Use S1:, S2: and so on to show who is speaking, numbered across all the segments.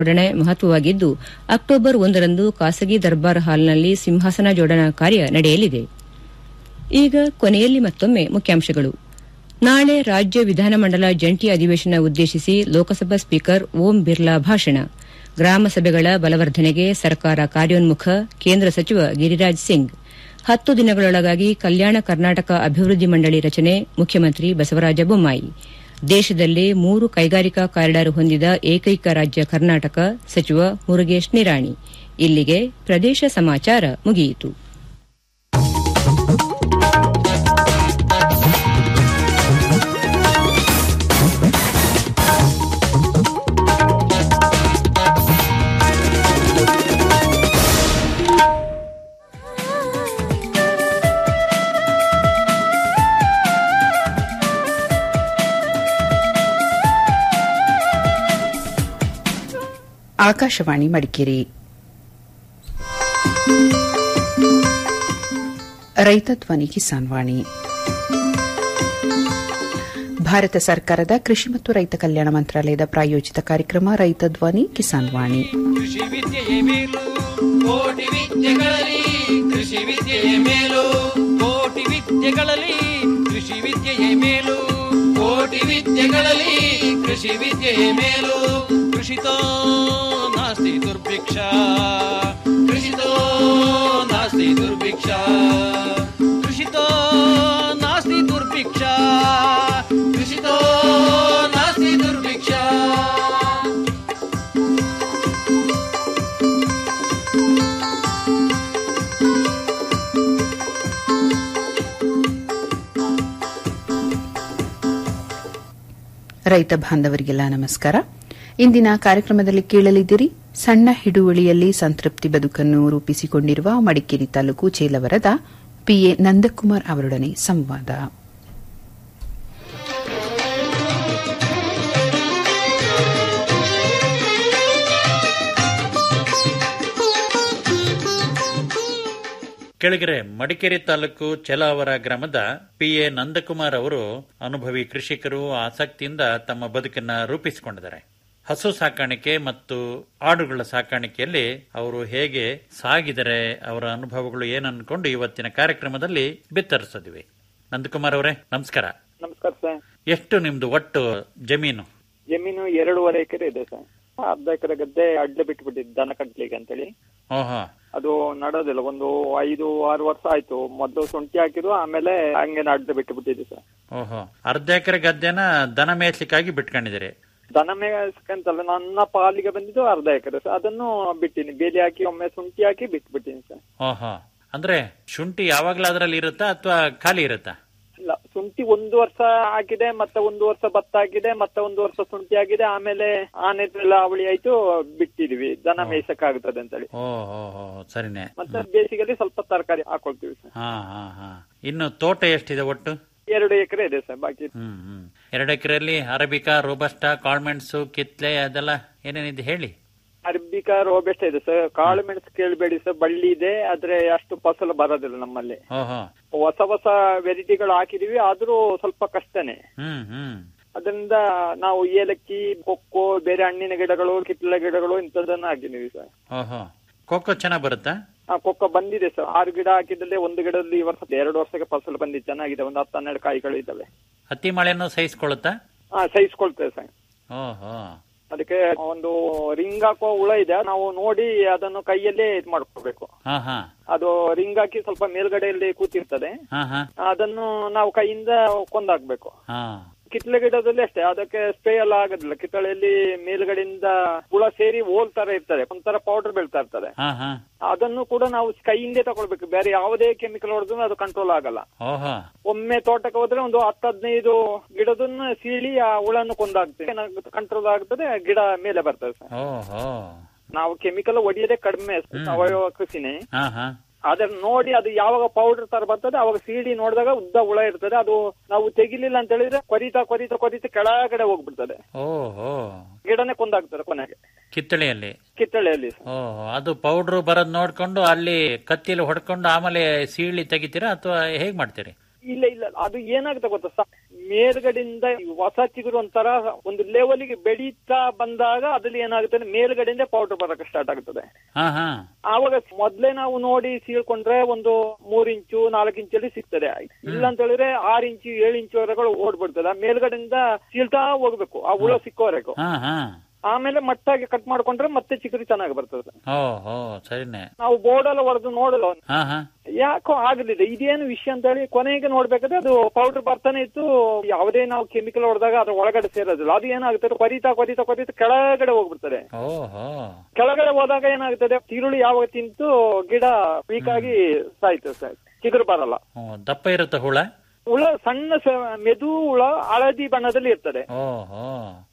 S1: ಜೋಡಣೆ ಮಹತ್ವವಾಗಿದ್ದು ಅಕ್ಟೋಬರ್ ಒಂದರಂದು ಖಾಸಗಿ ದರ್ಬಾರ್ ಹಾಲ್ನಲ್ಲಿ ಸಿಂಹಾಸನ ಜೋಡಣಾ ಕಾರ್ಯ ನಡೆಯಲಿದೆ ಈಗ ಕೊನೆಯಲ್ಲಿ ಮತ್ತೊಮ್ಮೆ ಮುಖ್ಯಾಂಶಗಳು ನಾಳೆ ರಾಜ್ಯ ವಿಧಾನಮಂಡಲ ಜಂಟಿ ಅಧಿವೇಶನ ಉದ್ದೇಶಿಸಿ ಲೋಕಸಭಾ ಸ್ಪೀಕರ್ ಓಂ ಬಿರ್ಲಾ ಭಾಷಣ ಗ್ರಾಮ ಸಭೆಗಳ ಬಲವರ್ಧನೆಗೆ ಸರ್ಕಾರ ಕಾರ್ಯೋನ್ಮುಖ ಕೇಂದ್ರ ಸಚಿವ ಗಿರಿರಾಜ್ ಸಿಂಗ್ ಹತ್ತು ದಿನಗಳೊಳಗಾಗಿ ಕಲ್ಯಾಣ ಕರ್ನಾಟಕ ಅಭಿವೃದ್ಧಿ ಮಂಡಳಿ ರಚನೆ ಮುಖ್ಯಮಂತ್ರಿ ಬಸವರಾಜ ಬೊಮ್ಮಾಯಿ ದೇಶದಲ್ಲೇ ಮೂರು ಕೈಗಾರಿಕಾ ಕಾರಿಡಾರ್ ಹೊಂದಿದ ಏಕೈಕ ರಾಜ್ಯ ಕರ್ನಾಟಕ ಸಚಿವ ಮುರುಗೇಶ್ ನಿರಾಣಿ ಇಲ್ಲಿಗೆ ಪ್ರದೇಶ ಸಮಾಚಾರ ಮುಗಿಯಿತು
S2: ಆಕಾಶವಾಣಿ ಮಡಿಕೇರಿ ರೈತ ಧ್ವನಿ ಕಿಸಾನ್ ವಾಣಿ ಭಾರತ ಸರ್ಕಾರದ ಕೃಷಿ ಮತ್ತು ರೈತ ಕಲ್ಯಾಣ ಮಂತ್ರಾಲಯದ ಪ್ರಾಯೋಜಿತ ಕಾರ್ಯಕ್ರಮ ರೈತ ಧ್ವನಿ ಕಿಸಾನ್ ವಾಣಿ
S3: ಕೃಷಿ ವಿದ್ಯೆಯೇ ಮೇಲು ಕೋಟಿ ವಿದ್ಯೆಗಳಲ್ಲಿ ಕೃಷಿ ವಿದ್ಯೆಯೇ ಮೇಲು ಕೋಟಿ ವಿದ್ಯೆಗಳಲ್ಲಿ ಕೃಷಿ ವಿದ್ಯೆಯೇ ಮೇಲು ಕೋಟಿ ವಿದ್ಯೆಗಳಲ್ಲಿ ಕೃಷಿ ವಿದ್ಯೆಯೇ ಮೇಲು ಕೃಷಿತೋ ನಾಸ್ತಿ ದುರ್ಭಿಕ್ಷ ಕೃಷಿತೋ ನಾಸ್ತಿ ದುರ್ಭಿಕ್ಷ ಕೃಷಿತೋ ನಾಸ್ತಿ ದುರ್ಭಿಕ್ಷ ಕೃಷಿತೋ ನಾಸ್ತಿ ದುರ್ಭಿಕ್ಷ
S2: ರೈತ ಬಾಂಧವರಿಗೆಲ್ಲ ನಮಸ್ಕಾರ ಇಂದಿನ ಕಾರ್ಯಕ್ರಮದಲ್ಲಿ ಕೇಳಲಿದ್ದೀರಿ ಸಣ್ಣ ಹಿಡುವಳಿಯಲ್ಲಿ ಸಂತೃಪ್ತಿ ಬದುಕನ್ನು ರೂಪಿಸಿಕೊಂಡಿರುವ ಮಡಿಕೇರಿ ತಾಲೂಕು ಚೇಲವರದ ಪಿಎ ನಂದಕುಮಾರ್ ಅವರೊಡನೆ ಸಂವಾದ
S4: ಕೆಳಗೆರೆ ಮಡಿಕೇರಿ ತಾಲೂಕು ಚೆಲಾವರ ಗ್ರಾಮದ ಪಿ ಎ ನಂದಕುಮಾರ್ ಅವರು ಅನುಭವಿ ಕೃಷಿಕರು ಆಸಕ್ತಿಯಿಂದ ತಮ್ಮ ಬದುಕನ್ನ ರೂಪಿಸಿಕೊಂಡಿದ್ದಾರೆ ಹಸು ಸಾಕಾಣಿಕೆ ಮತ್ತು ಆಡುಗಳ ಸಾಕಾಣಿಕೆಯಲ್ಲಿ ಅವರು ಹೇಗೆ ಸಾಗಿದರೆ ಅವರ ಅನುಭವಗಳು ಏನನ್ಕೊಂಡು ಇವತ್ತಿನ ಕಾರ್ಯಕ್ರಮದಲ್ಲಿ ಬಿತ್ತರಿಸಿದ್ವಿ ನಂದಕುಮಾರ್ ಅವರೇ ನಮಸ್ಕಾರ
S5: ನಮಸ್ಕಾರ ಸರ್
S4: ಎಷ್ಟು ನಿಮ್ದು ಒಟ್ಟು ಜಮೀನು
S5: ಜಮೀನು ಎರಡೂವರೆ ಎಕರೆ ಇದೆ ಸರ್ ಅರ್ಧ ಎಕರೆ ಗದ್ದೆ ಅಡ್ಡ ಬಿಟ್ಬಿಟ್ಟಿದ್ದು ದನ ಕಟ್ಲಿಕ್ಕೆ ಅಂತೇಳಿ
S4: ಓಹೋ
S5: ಅದು ನಡೋದಿಲ್ಲ ಒಂದು ಐದು ಆರು ವರ್ಷ ಆಯ್ತು ಮೊದಲು ಶುಂಠಿ ಹಾಕಿದ್ವು ಆಮೇಲೆ ಹಂಗೆ ಅಡ್ಡ ಬಿಟ್ಟು ಬಿಟ್ಟಿದ್ದೆ ಸರ್
S4: ಓಹೋ ಅರ್ಧ ಎಕರೆ ಗದ್ದೆನ ದನ ಮೇಯ್ಸ್ಲಿಕ್ಕಾಗಿ ಬಿಟ್ಕೊಂಡಿದ್ದೀರಿ
S5: ದನ ಮೇಸ್ಕಂತಲ್ಲ ನನ್ನ ಪಾಲಿಗೆ ಬಂದಿದ್ದು ಅರ್ಧ ಎಕರೆ ಸರ್ ಅದನ್ನು ಬಿಟ್ಟಿನಿ ಬೇಲಿ ಹಾಕಿ ಒಮ್ಮೆ ಶುಂಠಿ ಹಾಕಿ ಬಿಟ್ಬಿಟ್ಟಿನಿ ಸರ್
S4: ಓಹೋ ಅಂದ್ರೆ ಶುಂಠಿ ಯಾವಾಗ್ಲೂ ಅದರಲ್ಲಿ ಇರುತ್ತಾ ಅಥವಾ ಖಾಲಿ ಇರುತ್ತಾ
S5: ಇಲ್ಲ ಶುಂಠಿ ಒಂದು ವರ್ಷ ಹಾಕಿದೆ ಮತ್ತೆ ಒಂದು ವರ್ಷ ಭತ್ತ ಹಾಕಿದೆ ಮತ್ತೆ ಒಂದು ವರ್ಷ ಶುಂಠಿ ಹಾಕಿದೆ ಆಮೇಲೆ ಆನೆಲ್ಲ ಅವಳಿ ಆಯ್ತು ಬಿಟ್ಟಿದೀವಿ ದನ ಮೇಯ್ಸಕ್ ಆಗ್ತದೆ ಅಂತೇಳಿ
S4: ಓ ಹೋ ಹೋ ಸರಿನೇ
S5: ಮತ್ತೆ ಬೇಸಿಗೆಯಲ್ಲಿ ಸ್ವಲ್ಪ ತರಕಾರಿ ಹಾಕೊಳ್ತೀವಿ ಸರ್
S4: ಹಾ ಹಾ ಹಾ ಇನ್ನು ತೋಟ ಎಷ್ಟಿದೆ ಒಟ್ಟು
S5: ಎರಡು ಎಕರೆ ಇದೆ ಸರ್ ಬಾಕಿ
S4: ಹ್ಮ್ ಹ್ಮ್ ಎರಡು ಎಕರೆಯಲ್ಲಿ ಅರಬಿಕಾ ರೋಬಸ್ಟಾ ಕಾಳ್ಮೆಣಸು ಕಿತ್ಲೆ ಅದೆಲ್ಲ ಏನೇನಿದೆ ಹೇಳಿ
S5: ಅರ್ಬಿಕಾ ರೋಬೆಸ್ಟ್ ಇದೆ ಸರ್ ಕಾಳು ಮೆಣಸು ಕೇಳಬೇಡಿ ಸರ್ ಬಳ್ಳಿ ಇದೆ ಆದ್ರೆ ಅಷ್ಟು ಫಸಲು ಬರೋದಿಲ್ಲ ನಮ್ಮಲ್ಲಿ
S4: ಓಹೋ
S5: ಹೊಸ ಹೊಸ ವೆರೈಟಿಗಳು ಹಾಕಿದೀವಿ ಆದ್ರೂ ಸ್ವಲ್ಪ ಕಷ್ಟನೇ
S4: ಹ್ಮ್ ಹ್ಮ್
S5: ಅದರಿಂದ ನಾವು ಏಲಕ್ಕಿ ಕೊಕ್ಕೋ ಬೇರೆ ಹಣ್ಣಿನ ಗಿಡಗಳು ಕಿತ್ತಳೆ ಗಿಡಗಳು ಇಂಥದ್ದನ್ನ ಹಾಕಿದೀವಿ ಸರ್
S4: ಓಹೋ ಕೊಕ್ಕೋ ಚೆನ್ನಾಗ್ ಬರುತ್ತಾ
S5: ಆ ಕೊಕ್ಕ ಬಂದಿದೆ ಸರ್ ಆರು ಗಿಡ ಹಾಕಿದಲ್ಲಿ ಒಂದು ಗಿಡದಲ್ಲಿ ಈ ವರ್ಷ ಎರಡು ವರ್ಷಕ್ಕೆ ಫಸಲು ಬಂದಿದೆ ಚೆನ್ನಾಗಿದೆ ಒಂದು ಹತ್ತು ಹನ್ನೆರಡು ಕಾಯಿಗಳು ಇದ್ದಾವೆ
S4: ಹತ್ತಿ ಮಳೆಯನ್ನು ಸಹಿಸ್ಕೊಳ್ಳುತ್ತಾ
S5: ಹಾ ಸಹಿಸ್ಕೊಳ್ತೇವೆ ಸರ್
S4: ಓಹೋ
S5: ಅದಕ್ಕೆ ಒಂದು ರಿಂಗ್ ಹಾಕುವ ಹುಳ ಇದೆ ನಾವು ನೋಡಿ ಅದನ್ನು ಕೈಯಲ್ಲೇ ಇದು ಮಾಡ್ಕೋಬೇಕು
S4: ಹಾ ಹಾ
S5: ಅದು ರಿಂಗ್ ಹಾಕಿ ಸ್ವಲ್ಪ ಮೇಲ್ಗಡೆಯಲ್ಲಿ ಕೂತಿರ್ತದೆ
S4: ಹಾ ಹಾ
S5: ಅದನ್ನು ನಾವು ಕೈಯಿಂದ ಕೊಂದಾಕ್ಬೇಕು
S4: ಹಾ
S5: ಕಿತ್ತಳೆ ಗಿಡದಲ್ಲಿ ಅಷ್ಟೇ ಅದಕ್ಕೆ ಸ್ಪ್ರೇ ಎಲ್ಲ ಆಗೋದಿಲ್ಲ ಕಿತ್ತಳೆಯಲ್ಲಿ ಮೇಲ್ಗಡೆಯಿಂದ ಹುಳ ಸೇರಿ ಓಲ್ ತರ ಇರ್ತದೆ ಒಂಥರ ಪೌಡರ್ ಬೀಳ್ತಾ ಇರ್ತದೆ
S4: ಹಾ ಹಾ
S5: ಅದನ್ನು ಕೂಡ ನಾವು ಕೈಯಿಂದೇ ತಗೊಳ್ಬೇಕು ಬೇರೆ ಯಾವುದೇ ಕೆಮಿಕಲ್ ಹೊಡೆದ್ರು ಅದು ಕಂಟ್ರೋಲ್ ಆಗಲ್ಲ
S4: ಓಹೋ
S5: ಒಮ್ಮೆ ತೋಟಕ್ಕೆ ಹೋದ್ರೆ ಒಂದು ಹತ್ತು ಹದಿನೈದು ಗಿಡದನ್ನ ಸೀಳಿ ಆ ಹುಳನ್ನು ಕೊಂದಾಗ್ತದೆ ಕಂಟ್ರೋಲ್ ಆಗ್ತದೆ ಗಿಡ ಮೇಲೆ ಬರ್ತದೆ ಸರ್
S4: ಓಹೋ
S5: ನಾವು ಕೆಮಿಕಲ್ ಹೊಡಿಯೋದೇ ಕಡಿಮೆ ಸಾವಯವ ಕೃಷಿನೇ
S4: ಹಾ ಹಾ
S5: ಅದನ್ನ ನೋಡಿ ಅದು ಯಾವಾಗ ಪೌಡರ್ ತರ ಬರ್ತದೆ ಅವಾಗ ಸಿಡಿ ನೋಡಿದಾಗ ಉದ್ದ ಹುಳ ಇರ್ತದೆ ಅದು ನಾವು ತೆಗಿಲಿಲ್ಲ ಅಂತ ಹೇಳಿದ್ರೆ ಕೊರಿತಾ ಕೊರಿತಾ ಕೊರಿತಾ ಕೆಳಗಡೆ ಹೋಗ್ಬಿಡ್ತದೆ
S4: ಓಹೋ
S5: ಗಿಡನೇ ಕೊಂದಾಗ್ತದೆ ಕೊನೆಗೆ
S4: ಕಿತ್ತಳೆಯಲ್ಲಿ
S5: ಕಿತ್ತಳೆಯಲ್ಲಿ
S4: ಓಹೋ ಅದು ಪೌಡ್ರು ಬರೋದ್ ನೋಡ್ಕೊಂಡು ಅಲ್ಲಿ ಕತ್ತಿಯಲ್ಲಿ ಹೊಡ್ಕೊಂಡು ಆಮೇಲೆ ಸೀಳಿ ತೆಗಿತೀರಾ ಅಥವಾ ಹೇಗ್ ಮಾಡ್ತೀರಿ
S5: ಇಲ್ಲ ಇಲ್ಲ ಅದು ಏನಾಗುತ್ತೆ ಗೊತ್ತಾ ಸ- ಮೇಲ್ಗಡೆಯಿಂದ ಈ ಹೊಸ ಚಿಗುರು ಒಂಥರ ಒಂದು ಲೆವೆಲ್ಗೆ ಬೆಳೀತಾ ಬಂದಾಗ ಅದ್ರಲ್ಲಿ ಏನಾಗುತ್ತೆ ಅಂದ್ರೆ ಮೇಲ್ಗಡೆಯಿಂದ ಪೌಡರ್ ಬರಕ್ಕೆ ಸ್ಟಾರ್ಟ್ ಆಗುತ್ತದೆ
S4: ಹಾ ಹಾ
S5: ಆವಾಗ ಮೊದ್ಲೇ ನಾವು ನೋಡಿ ಸೀಳ್ಕೊಂಡ್ರೆ ಒಂದು ಮೂರ್ ಇಂಚು ನಾಲ್ಕು ಇಂಚಲ್ಲಿ ಸಿಗ್ತದೆ ಇಲ್ಲ ಅಂತ ಹೇಳಿದ್ರೆ ಆರ್ ಇಂಚು ಏಳು ಇಂಚು ವರೆಗಳು ಓಡ್ಬಿಡ್ತದೆ ಆ ಮೇಲ್ಗಡೆಯಿಂದ ಸೀಳ್ತಾ ಹೋಗ್ಬೇಕು ಆ ಹುಳ ಸಿಕ್ಕೋವರೆಗೂ
S4: ಹಾ ಹಾ
S5: ಆಮೇಲೆ ಮಟ್ಟಾಗಿ ಕಟ್ ಮಾಡ್ಕೊಂಡ್ರೆ ಮತ್ತೆ ಚಿಗುರು ಚೆನ್ನಾಗಿ ಬರ್ತದೆ
S4: ಓ ಹೋ ಸರಿನೆ
S5: ನಾವು ಬೋರ್ಡ್ ಎಲ್ಲ ಹೊಡೆದು ನೋಡಲ್ಲ
S4: ಹಾ ಹಾ
S5: ಯಾಕೋ ಆಗಲಿಲ್ಲ ಇದೇನು ವಿಷಯ ಅಂತ ಹೇಳಿ ಕೊನೆಗೆ ನೋಡ್ಬೇಕಾದ್ರೆ ಅದು ಪೌಡರ್ ಬರ್ತಾನೆ ಇತ್ತು ಯಾವುದೇ ನಾವು ಕೆಮಿಕಲ್ ಹೊಡೆದಾಗ ಅದ್ರ ಒಳಗಡೆ ಸೇರೋದಿಲ್ಲ ಅದು ಏನಾಗುತ್ತೆ ಕೊರಿತಾ ಕೊರಿತಾ ಕೊರಿತಾ ಕೆಳಗಡೆ ಹೋಗ್ಬಿಡ್ತದೆ
S4: ಓ ಹೋ
S5: ಕೆಳಗಡೆ ಹೋದಾಗ ಏನಾಗುತ್ತದೆ ಈರುಳ್ಳಿ ಯಾವಾಗ ತಿಂತು ಗಿಡ ವೀಕ್ ಆಗಿ ಸಾಯ್ತದೆ ಸರ್ ಚಿಗುರು ಬರಲ್ಲ
S4: ಓ, ದಪ್ಪ ಇರುತ್ತೆ ಹುಳ
S5: ಹುಳ ಸಣ್ಣ ಸ- ಮೆದು ಹುಳ ಹಳದಿ ಬಣ್ಣದಲ್ಲಿ ಇರ್ತದೆ
S4: ಓ ಹೋ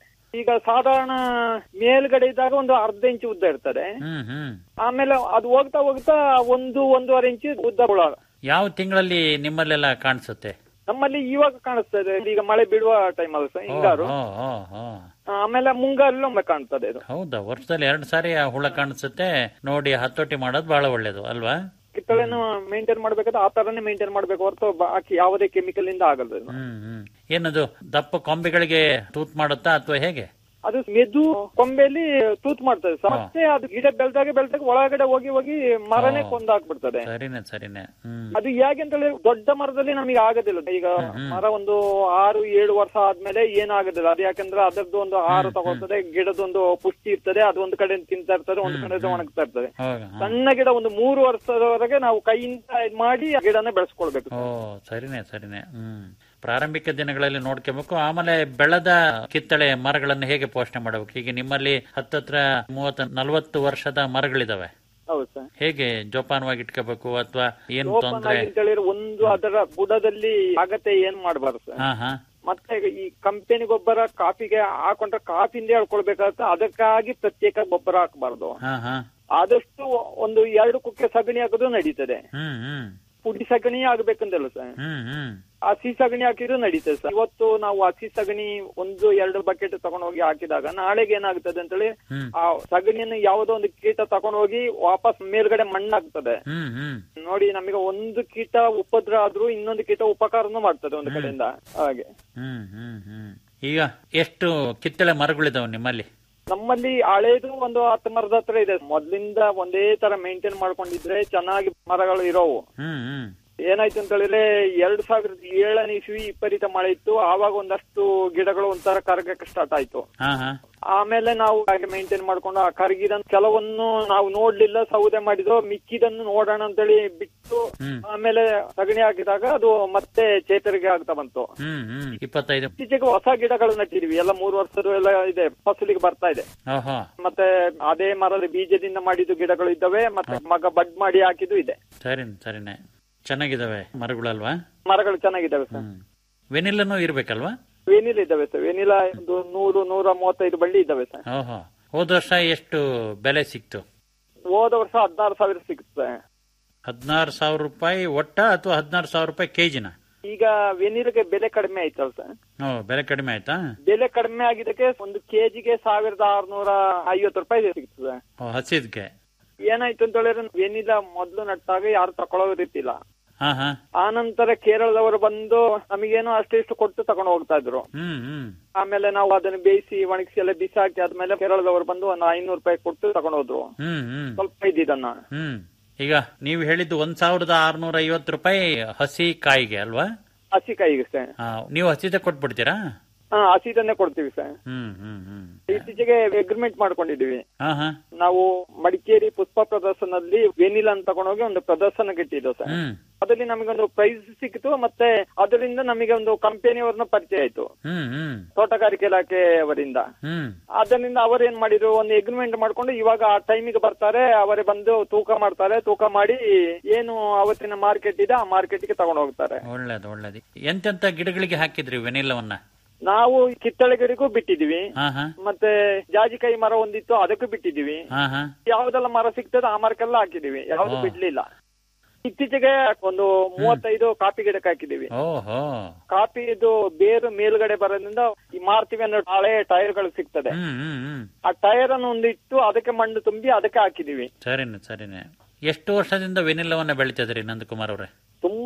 S5: ಈಗ ಸಾಧಾರಣ ಮೇಲ್ಗಡೆ ಇದ್ದಾಗ ಒಂದು ಅರ್ಧ ಇಂಚು ಉದ್ದ ಇರ್ತದೆ
S4: ಹ್ಮ್ ಹ್ಮ್
S5: ಆಮೇಲೆ ಅದು ಹೋಗ್ತಾ ಹೋಗ್ತಾ ಒಂದು ಒಂದೂವರೆ ಇಂಚು ಉದ್ದ ಹುಳ
S4: ಯಾವ ತಿಂಗಳಲ್ಲಿ ನಿಮ್ಮಲ್ಲೆಲ್ಲ ಕಾಣಿಸುತ್ತೆ
S5: ನಮ್ಮಲ್ಲಿ ಇವಾಗ ಕಾಣಿಸ್ತಾ ಇದೆ ಈಗ ಮಳೆ ಬೀಳುವ ಟೈಮ್ ಅಲ್ಲ ಸರ್
S4: ಓ,
S5: ಹಿಂಗಾರು
S4: ಓ, ಓ, ಓ.
S5: ಆಮೇಲೆ ಮುಂಗಾರಲ್ಲಿ ಒಮ್ಮೆ ಕಾಣ್ತದೆ ಇದು
S4: ಹೌದಾ ವರ್ಷದಲ್ಲಿ ಎರಡ್ ಸಾರಿ ಆ ಹುಳ ಕಾಣಿಸುತ್ತೆ ನೋಡಿ ಹತೋಟಿ ಮಾಡೋದು ಬಹಳ ಒಳ್ಳೇದು ಅಲ್ವಾ
S5: ಕಿತ್ತಳೆನ ಮೇಂಟೈನ್ ಮಾಡ್ಬೇಕಾದ್ರೆ ಆ ತರನೇ ಮೇಂಟೈನ್ ಮಾಡ್ಬೇಕು ಹೊರತು ಬಾಕಿ ಯಾವುದೇ ಕೆಮಿಕಲ್ ಇಂದ ಆಗಲ್ಲ ಇದು.
S4: ಹ್ಮ್ ಹ್ಮ್ ಏನದು ದಪ್ಪ ಕೊಂಬೆಗಳಿಗೆ ತೂತ್ ಮಾಡುತ್ತಾ ಅಥವಾ ಹೇಗೆ
S5: ಅದು ಮೆದು ಕೊಂಬೆಯಲ್ಲಿ ತೂತ್ ಮಾಡ್ತದೆ ಸರ್. ಮತ್ತೆ ಅದು ಗಿಡ ಬೆಳ್ದಾಗ ಬೆಳ್ದಾಗ ಒಳಗಡೆ ಹೋಗಿ ಹೋಗಿ ಮರನೇ
S4: ಓ.
S5: ಕೊಂದಾಕ್ಬಿಡ್ತದೆ
S4: ಸರಿನೆ ಸರಿನೆ ಹ್ಮ್
S5: ಅದು ಹೇಗೆ ಅಂತ ಹೇಳಿ ದೊಡ್ಡ ಮರದಲ್ಲಿ ನಮಗೆ ಆಗೋದಿಲ್ಲ ಈಗ ಮರ ಒಂದು ಆರು ಏಳು ವರ್ಷ ಆದ್ಮೇಲೆ ಏನಾಗೋದಿಲ್ಲ ಅದು ಯಾಕಂದ್ರೆ ಅದರದ್ದು ಒಂದು ಆಹಾರ ತಗೊಳ್ತದೆ ಗಿಡದೊಂದು ಪುಷ್ಟಿ ಇರ್ತದೆ ಅದು ಒಂದು ಕಡೆ ತಿಂತಾ ಇರ್ತದೆ ಒಂದು ಕಡೆ ಒಣಗ್ತಾ ಇರ್ತದೆ
S4: ಹೌದಾ ಹಾ.
S5: ಸಣ್ಣ ಗಿಡ ಒಂದು ಮೂರು ವರ್ಷದವರೆಗೆ ನಾವು ಕೈಯಿಂದ ಇದ್ ಮಾಡಿ ಆ ಗಿಡನ ಬೆಳೆಸ್ಕೊಳ್ಬೇಕು
S4: ಓ ಸರಿನೆ ಸರಿನೆ ಹ್ಮ್ ಪ್ರಾರಂಭಿಕ ದಿನಗಳಲ್ಲಿ ನೋಡ್ಕೋಬೇಕು ಆಮೇಲೆ ಬೆಳೆದ ಕಿತ್ತಳೆ ಮರಗಳನ್ನು ಹೇಗೆ ಪೋಷಣೆ ಮಾಡಬೇಕು ಈಗ ನಿಮ್ಮಲ್ಲಿ ಹತ್ತತ್ರ ಮೂವತ್ತ ನಲವತ್ತು ವರ್ಷದ ಮರಗಳಿದಾವೆ
S5: ಹೌದು ಸರ್
S4: ಹೇಗೆ ಜೋಪಾನವಾಗಿ ಇಟ್ಕೋಬೇಕು ಅಥವಾ ಏನು
S5: ಲೋಪನ
S4: ತೊಂದ್ರೆ
S5: ಅಂತ ಹೇಳಿದ್ರೆ ಒಂದು ಅದರ ಬುಡದಲ್ಲಿ ಅಗತ್ಯ ಏನ್ ಮಾಡಬಾರ್ದು ಸರ್
S4: ಹಾ ಹಾ
S5: ಮತ್ತೆ ಈ ಕಂಪನಿ ಗೊಬ್ಬರ ಕಾಫಿಗೆ ಹಾಕೊಂಡ್ರೆ ಕಾಫಿಂದ ಹೇಳ್ಕೊಳ್ಬೇಕಾಗುತ್ತೆ ಅದಕ್ಕಾಗಿ ಪ್ರತ್ಯೇಕ ಗೊಬ್ಬರ ಹಾಕಬಾರ್ದು
S4: ಹಾ ಹಾ
S5: ಆದಷ್ಟು ಒಂದು ಎರಡು ಕುಕ್ಕೆ ಸಗಣಿ ಹಾಕೋದು ನಡೀತದೆ
S4: ಹ್ಮ್ ಹ್ಮ್
S5: ಪುಡಿ ಸಗಣಿ ಆಗ್ಬೇಕಂತಲ್ಲ ಸರ್
S4: ಹ್ಮ್ ಹ್ಮ್
S5: ಹಸಿ ಸಗಣಿ ಹಾಕಿದ್ರು ನಡೀತದೆ ಸರ್ ಇವತ್ತು ನಾವು ಹಸಿ ಸಗಣಿ ಒಂದು ಎರಡು ಬಕೆಟ್ ತಗೊಂಡು ಹೋಗಿ ಹಾಕಿದಾಗ ನಾಳೆಗೆ ಏನಾಗ್ತದೆ ಅಂತೇಳಿ
S4: ಹ್ಮ್.
S5: ಆ ಸಗಣಿಯನ್ನು ಯಾವುದೋ ಒಂದು ಕೀಟ ತಗೊಂಡು ಹೋಗಿ ವಾಪಸ್ ಮೇಲ್ಗಡೆ ಮಣ್ಣಾಗ್ತದೆ
S4: ಹ್ಮ್ ಹ್ಮ್
S5: ನೋಡಿ ನಮಗೆ ಒಂದು ಕೀಟ ಉಪದ್ರ ಆದ್ರೂ ಇನ್ನೊಂದು ಕೀಟ ಉಪಕಾರನೂ ಮಾಡ್ತದೆ ಒಂದು ಕಡೆಯಿಂದ ಹಾಗೆ
S4: ಹ್ಮ್ ಹ್ಮ್ ಹ್ಮ್ ಈಗ ಎಷ್ಟು ಕಿತ್ತಳೆ ಮರಗಳಿದಾವೆ ನಿಮ್ಮಲ್ಲಿ
S5: ನಮ್ಮಲ್ಲಿ ಹಳೇದು ಒಂದು ಹತ್ತು ಮರದ ಹತ್ರ ಇದೆ ಮೊದ್ಲಿಂದ ಒಂದೇ ತರ ಮೇಂಟೈನ್ ಮಾಡ್ಕೊಂಡಿದ್ರೆ ಚೆನ್ನಾಗಿ ಮರಗಳು ಇರೋವು
S4: ಹ್ಮ್ ಹ್ಮ್
S5: ಏನಾಯ್ತು ಅಂತ ಹೇಳಿದ್ರೆ ಎರಡ್ ಸಾವಿರದ ಏಳನೇ ಇಸ್ವಿ ವಿಪರೀತ ಮಳೆ ಇತ್ತು ಆವಾಗ ಒಂದಷ್ಟು ಗಿಡಗಳು ಒಂಥರ ಕರಗಕ್ಕೆ ಸ್ಟಾರ್ಟ್ ಆಯ್ತು
S4: ಹಾ ಹಾ
S5: ಆಮೇಲೆ ನಾವು ಹಾಗೆ ಮೇಂಟೈನ್ ಮಾಡ್ಕೊಂಡು ಆ ಕರಗಿದ ಕೆಲವನ್ನು ನಾವು ನೋಡ್ಲಿಲ್ಲ ಸೌದೆ ಮಾಡಿದ್ರು ಮಿಕ್ಕಿದನ್ನು ನೋಡೋಣ ಅಂತೇಳಿ ಬಿಟ್ಟು
S4: ಹ್ಮ್.
S5: ಆಮೇಲೆ ಸಗಣಿ ಹಾಕಿದಾಗ ಅದು ಮತ್ತೆ ಚೇತರಿಕೆ ಆಗ್ತಾ ಬಂತು
S4: ಹ್ಮ್ ಹ್ಮ್ ಇಪ್ಪತ್ತೈದು
S5: ಇತ್ತೀಚೆಗೆ ಹೊಸ ಗಿಡಗಳು ನಟ್ಟಿದ್ವಿ ಎಲ್ಲ ಮೂರು ವರ್ಷದ ಎಲ್ಲ ಇದೆ ಫಸಲಿಗೆ ಬರ್ತಾ ಇದೆ
S4: ಓಹೋ
S5: ಮತ್ತೆ ಅದೇ ಮರದ ಬೀಜದಿಂದ ಮಾಡಿದ್ದು ಗಿಡಗಳು ಇದ್ದಾವೆ ಮತ್ತೆ ಮಗ ಬಡ್ ಮಾಡಿ ಹಾಕಿದ್ದು ಇದೆ
S4: ಸರಿನೆ ಸರಿನೆ ಚೆನ್ನಾಗಿದಾವೆ ಮರಗಳಲ್ವಾ
S5: ಮರಗಳು ಚೆನ್ನಾಗಿದ್ದಾವೆ ಸರ್
S4: ಹ್ಮ್ ವೆನಿಲ್ಲನೂ ಇರ್ಬೇಕಲ್ವಾ
S5: ವೆನಿಲಾ ಇದ್ದಾವೆ ಸರ್ ವೆನಿಲಾ ಒಂದು ನೂರು ನೂರ ಮೂವತ್ತೈದು ಬಳ್ಳಿ ಇದ್ದಾವೆ ಸರ್
S4: ಓಹೋ ಹೋದ ವರ್ಷ ಎಷ್ಟು ಬೆಲೆ ಸಿಕ್ತು
S5: ಹೋದ ವರ್ಷ ಹದಿನಾರು ಸಾವಿರ ಸಿಗುತ್ತೆ
S4: ಹದಿನಾರು ಸಾವಿರ ರೂಪಾಯಿ ಒಟ್ಟ ಅಥವಾ ಹದಿನಾರು ಸಾವಿರ ರೂಪಾಯಿ ಕೆಜಿನ
S5: ಈಗ ವೆನಿಲಾಗೆ ಬೆಲೆ ಕಡಿಮೆ ಆಯ್ತಲ್ಲ ಸರ್
S4: ಓ ಬೆಲೆ ಕಡಿಮೆ ಆಯ್ತಾ
S5: ಬೆಲೆ ಕಡಿಮೆ ಆಗಿದ್ದಕ್ಕೆ ಒಂದು ಕೆಜಿಗೆ ಸಾವಿರದ ಆರ್ನೂರ ಐವತ್ತು ರೂಪಾಯಿ ಸಿಗ್ತದೆ
S4: ಓ ಹಸಿದ್ಕೆ
S5: ಏನಾಯ್ತು ಅಂತ ಹೇಳಿದ್ರೆ ವೆನಿಲಾ ಮೊದ್ಲು ನಟ್ಟಾಗ ಯಾರು ತಗೊಳ್ಳೋದಿತ್ತಿಲ್ಲ
S4: ಹಾ ಹಾ
S5: ಆ ನಂತರ ಕೇರಳದವರು ಬಂದು ನಮಗೇನೋ ಅಷ್ಟಿಷ್ಟು ಕೊಟ್ಟು ತಗೊಂಡು ಹೋಗ್ತಾ ಇದ್ರು
S4: ಹ್ಮ್ ಹ್ಮ್
S5: ಆಮೇಲೆ ನಾವು ಅದನ್ನ ಬೇಯಿಸಿ ಒಣಗಿಸಿ ಎಲ್ಲ ಬಿಸಾಕಿ ಆದ್ಮೇಲೆ ಕೇರಳದವರು ಬಂದು ಒಂದು ಐನೂರು ರೂಪಾಯಿ ಕೊಟ್ಟು ತಗೊಂಡು ಹೋದ್ರು
S4: ಹ್ಮ್ ಹ್ಮ್
S5: ಸ್ವಲ್ಪ ಇದ್ದಿದ್ದನ್ನ
S4: ಹ್ಮ್ ಈಗ ನೀವು ಹೇಳಿದ್ದು ಒಂದ್ ಸಾವಿರದ ಆರ್ನೂರ ಐವತ್ತು ರೂಪಾಯಿ ಹಸಿ ಕಾಯಿಗೆ ಅಲ್ವಾ
S5: ಹಸಿ ಕಾಯಿಗೆ ಸರ್
S4: ಹಾ ನೀವು ಹಸಿದ ಕೊಟ್ಬಿಡ್ತೀರಾ
S5: ಹಾ ಹಸಿದನ್ನೇ ಕೊಡ್ತೀವಿ ಸರ್
S4: ಹ್ಮ್ ಹ್ಮ್ ಹ್ಮ್
S5: ಇತ್ತೀಚೆಗೆ ಅಗ್ರಿಮೆಂಟ್ ಮಾಡ್ಕೊಂಡಿದೀವಿ
S4: ಹಾ ಹಾ
S5: ನಾವು ಮಡಿಕೇರಿ ಪುಷ್ಪ ಪ್ರದರ್ಶನದಲ್ಲಿ ವೆನಿಲಾ ಅಂತ ತಗೊಂಡೋಗಿ ಒಂದು ಪ್ರದರ್ಶನಕ್ಕೆ ಇಟ್ಟಿದ್ದು ಸರ್
S4: ಹ್ಮ್
S5: ಅದರಲ್ಲಿ ನಮಗೊಂದು ಪ್ರೈಸ್ ಸಿಕ್ಕಿತು ಮತ್ತೆ ಅದರಿಂದ ನಮಗೆ ಒಂದು ಕಂಪನಿಯವ್ರನ್ನ ಪರಿಚಯ ಆಯ್ತು
S4: ಹ್ಮ್ ಹ್ಮ್
S5: ತೋಟಗಾರಿಕೆ ಇಲಾಖೆಯವರಿಂದ
S4: ಹ್ಮ್
S5: ಅದರಿಂದ ಅವರೇನ್ ಮಾಡಿದ್ರು ಒಂದು ಎಗ್ರಿಮೆಂಟ್ ಮಾಡ್ಕೊಂಡು ಇವಾಗ ಆ ಟೈಮಿಗೆ ಬರ್ತಾರೆ ಅವರೇ ಬಂದು ತೂಕ ಮಾಡ್ತಾರೆ ತೂಕ ಮಾಡಿ ಏನು ಅವತ್ತಿನ ಮಾರ್ಕೆಟ್ ಇದೆ ಆ ಮಾರ್ಕೆಟ್ಗೆ ತಗೊಂಡು ಹೋಗ್ತಾರೆ
S4: ಒಳ್ಳೇದು ಒಳ್ಳೇದು ಎಂತೆಂತ ಗಿಡಗಳಿಗೆ ಹಾಕಿದ್ರಿ ವೆನಿಲ್ಲವನ್ನ
S5: ನಾವು ಕಿತ್ತಳೆಗರಿಗೂ ಬಿಟ್ಟಿದೀವಿ
S4: ಹಾ ಹಾ
S5: ಮತ್ತೆ ಜಾಜಿಕಾಯಿ ಮರ ಒಂದಿತ್ತು ಅದಕ್ಕೂ ಬಿಟ್ಟಿದೀವಿ
S4: ಹಾ ಹಾ
S5: ಯಾವ್ದೆಲ್ಲ ಮರ ಸಿಗ್ತದೆ ಆ ಮರಕ್ಕೆಲ್ಲ ಹಾಕಿದೀವಿ ಯಾವ್ದು
S4: ಓ.
S5: ಬಿಡ್ಲಿಲ್ಲ ಇತ್ತೀಚೆಗೆ ಒಂದು ಮೂವತ್ತೈದು ಕಾಫಿ ಗಿಡಕ್ಕೆ ಹಾಕಿದೀವಿ
S4: ಓಹೋ
S5: ಕಾಫಿ ಇದು ಬೇರು ಮೇಲ್ಗಡೆ ಬರೋದ್ರಿಂದ ಈ ಮಾರ್ತೀವಿ ಅನ್ನೋ ಹಳೆ ಟೈರ್ಗಳು ಸಿಗ್ತದೆ
S4: ಹ್ಮ್ ಹ್ಮ್ ಹ್ಮ್
S5: ಆ ಟೈರ್ ಅನ್ನು ಒಂದಿಟ್ಟು ಅದಕ್ಕೆ ಮಣ್ಣು ತುಂಬಿ ಅದಕ್ಕೆ ಹಾಕಿದೀವಿ
S4: ಸರಿನೆ ಸರಿನೆ ಎಷ್ಟು ವರ್ಷದಿಂದ ವೆನಿಲ್ಲವನ್ನ ಬೆಳಿತಿದ್ರಿ ನಂದಕುಮಾರ್ ಅವ್ರೆ
S5: ತುಂಬಾ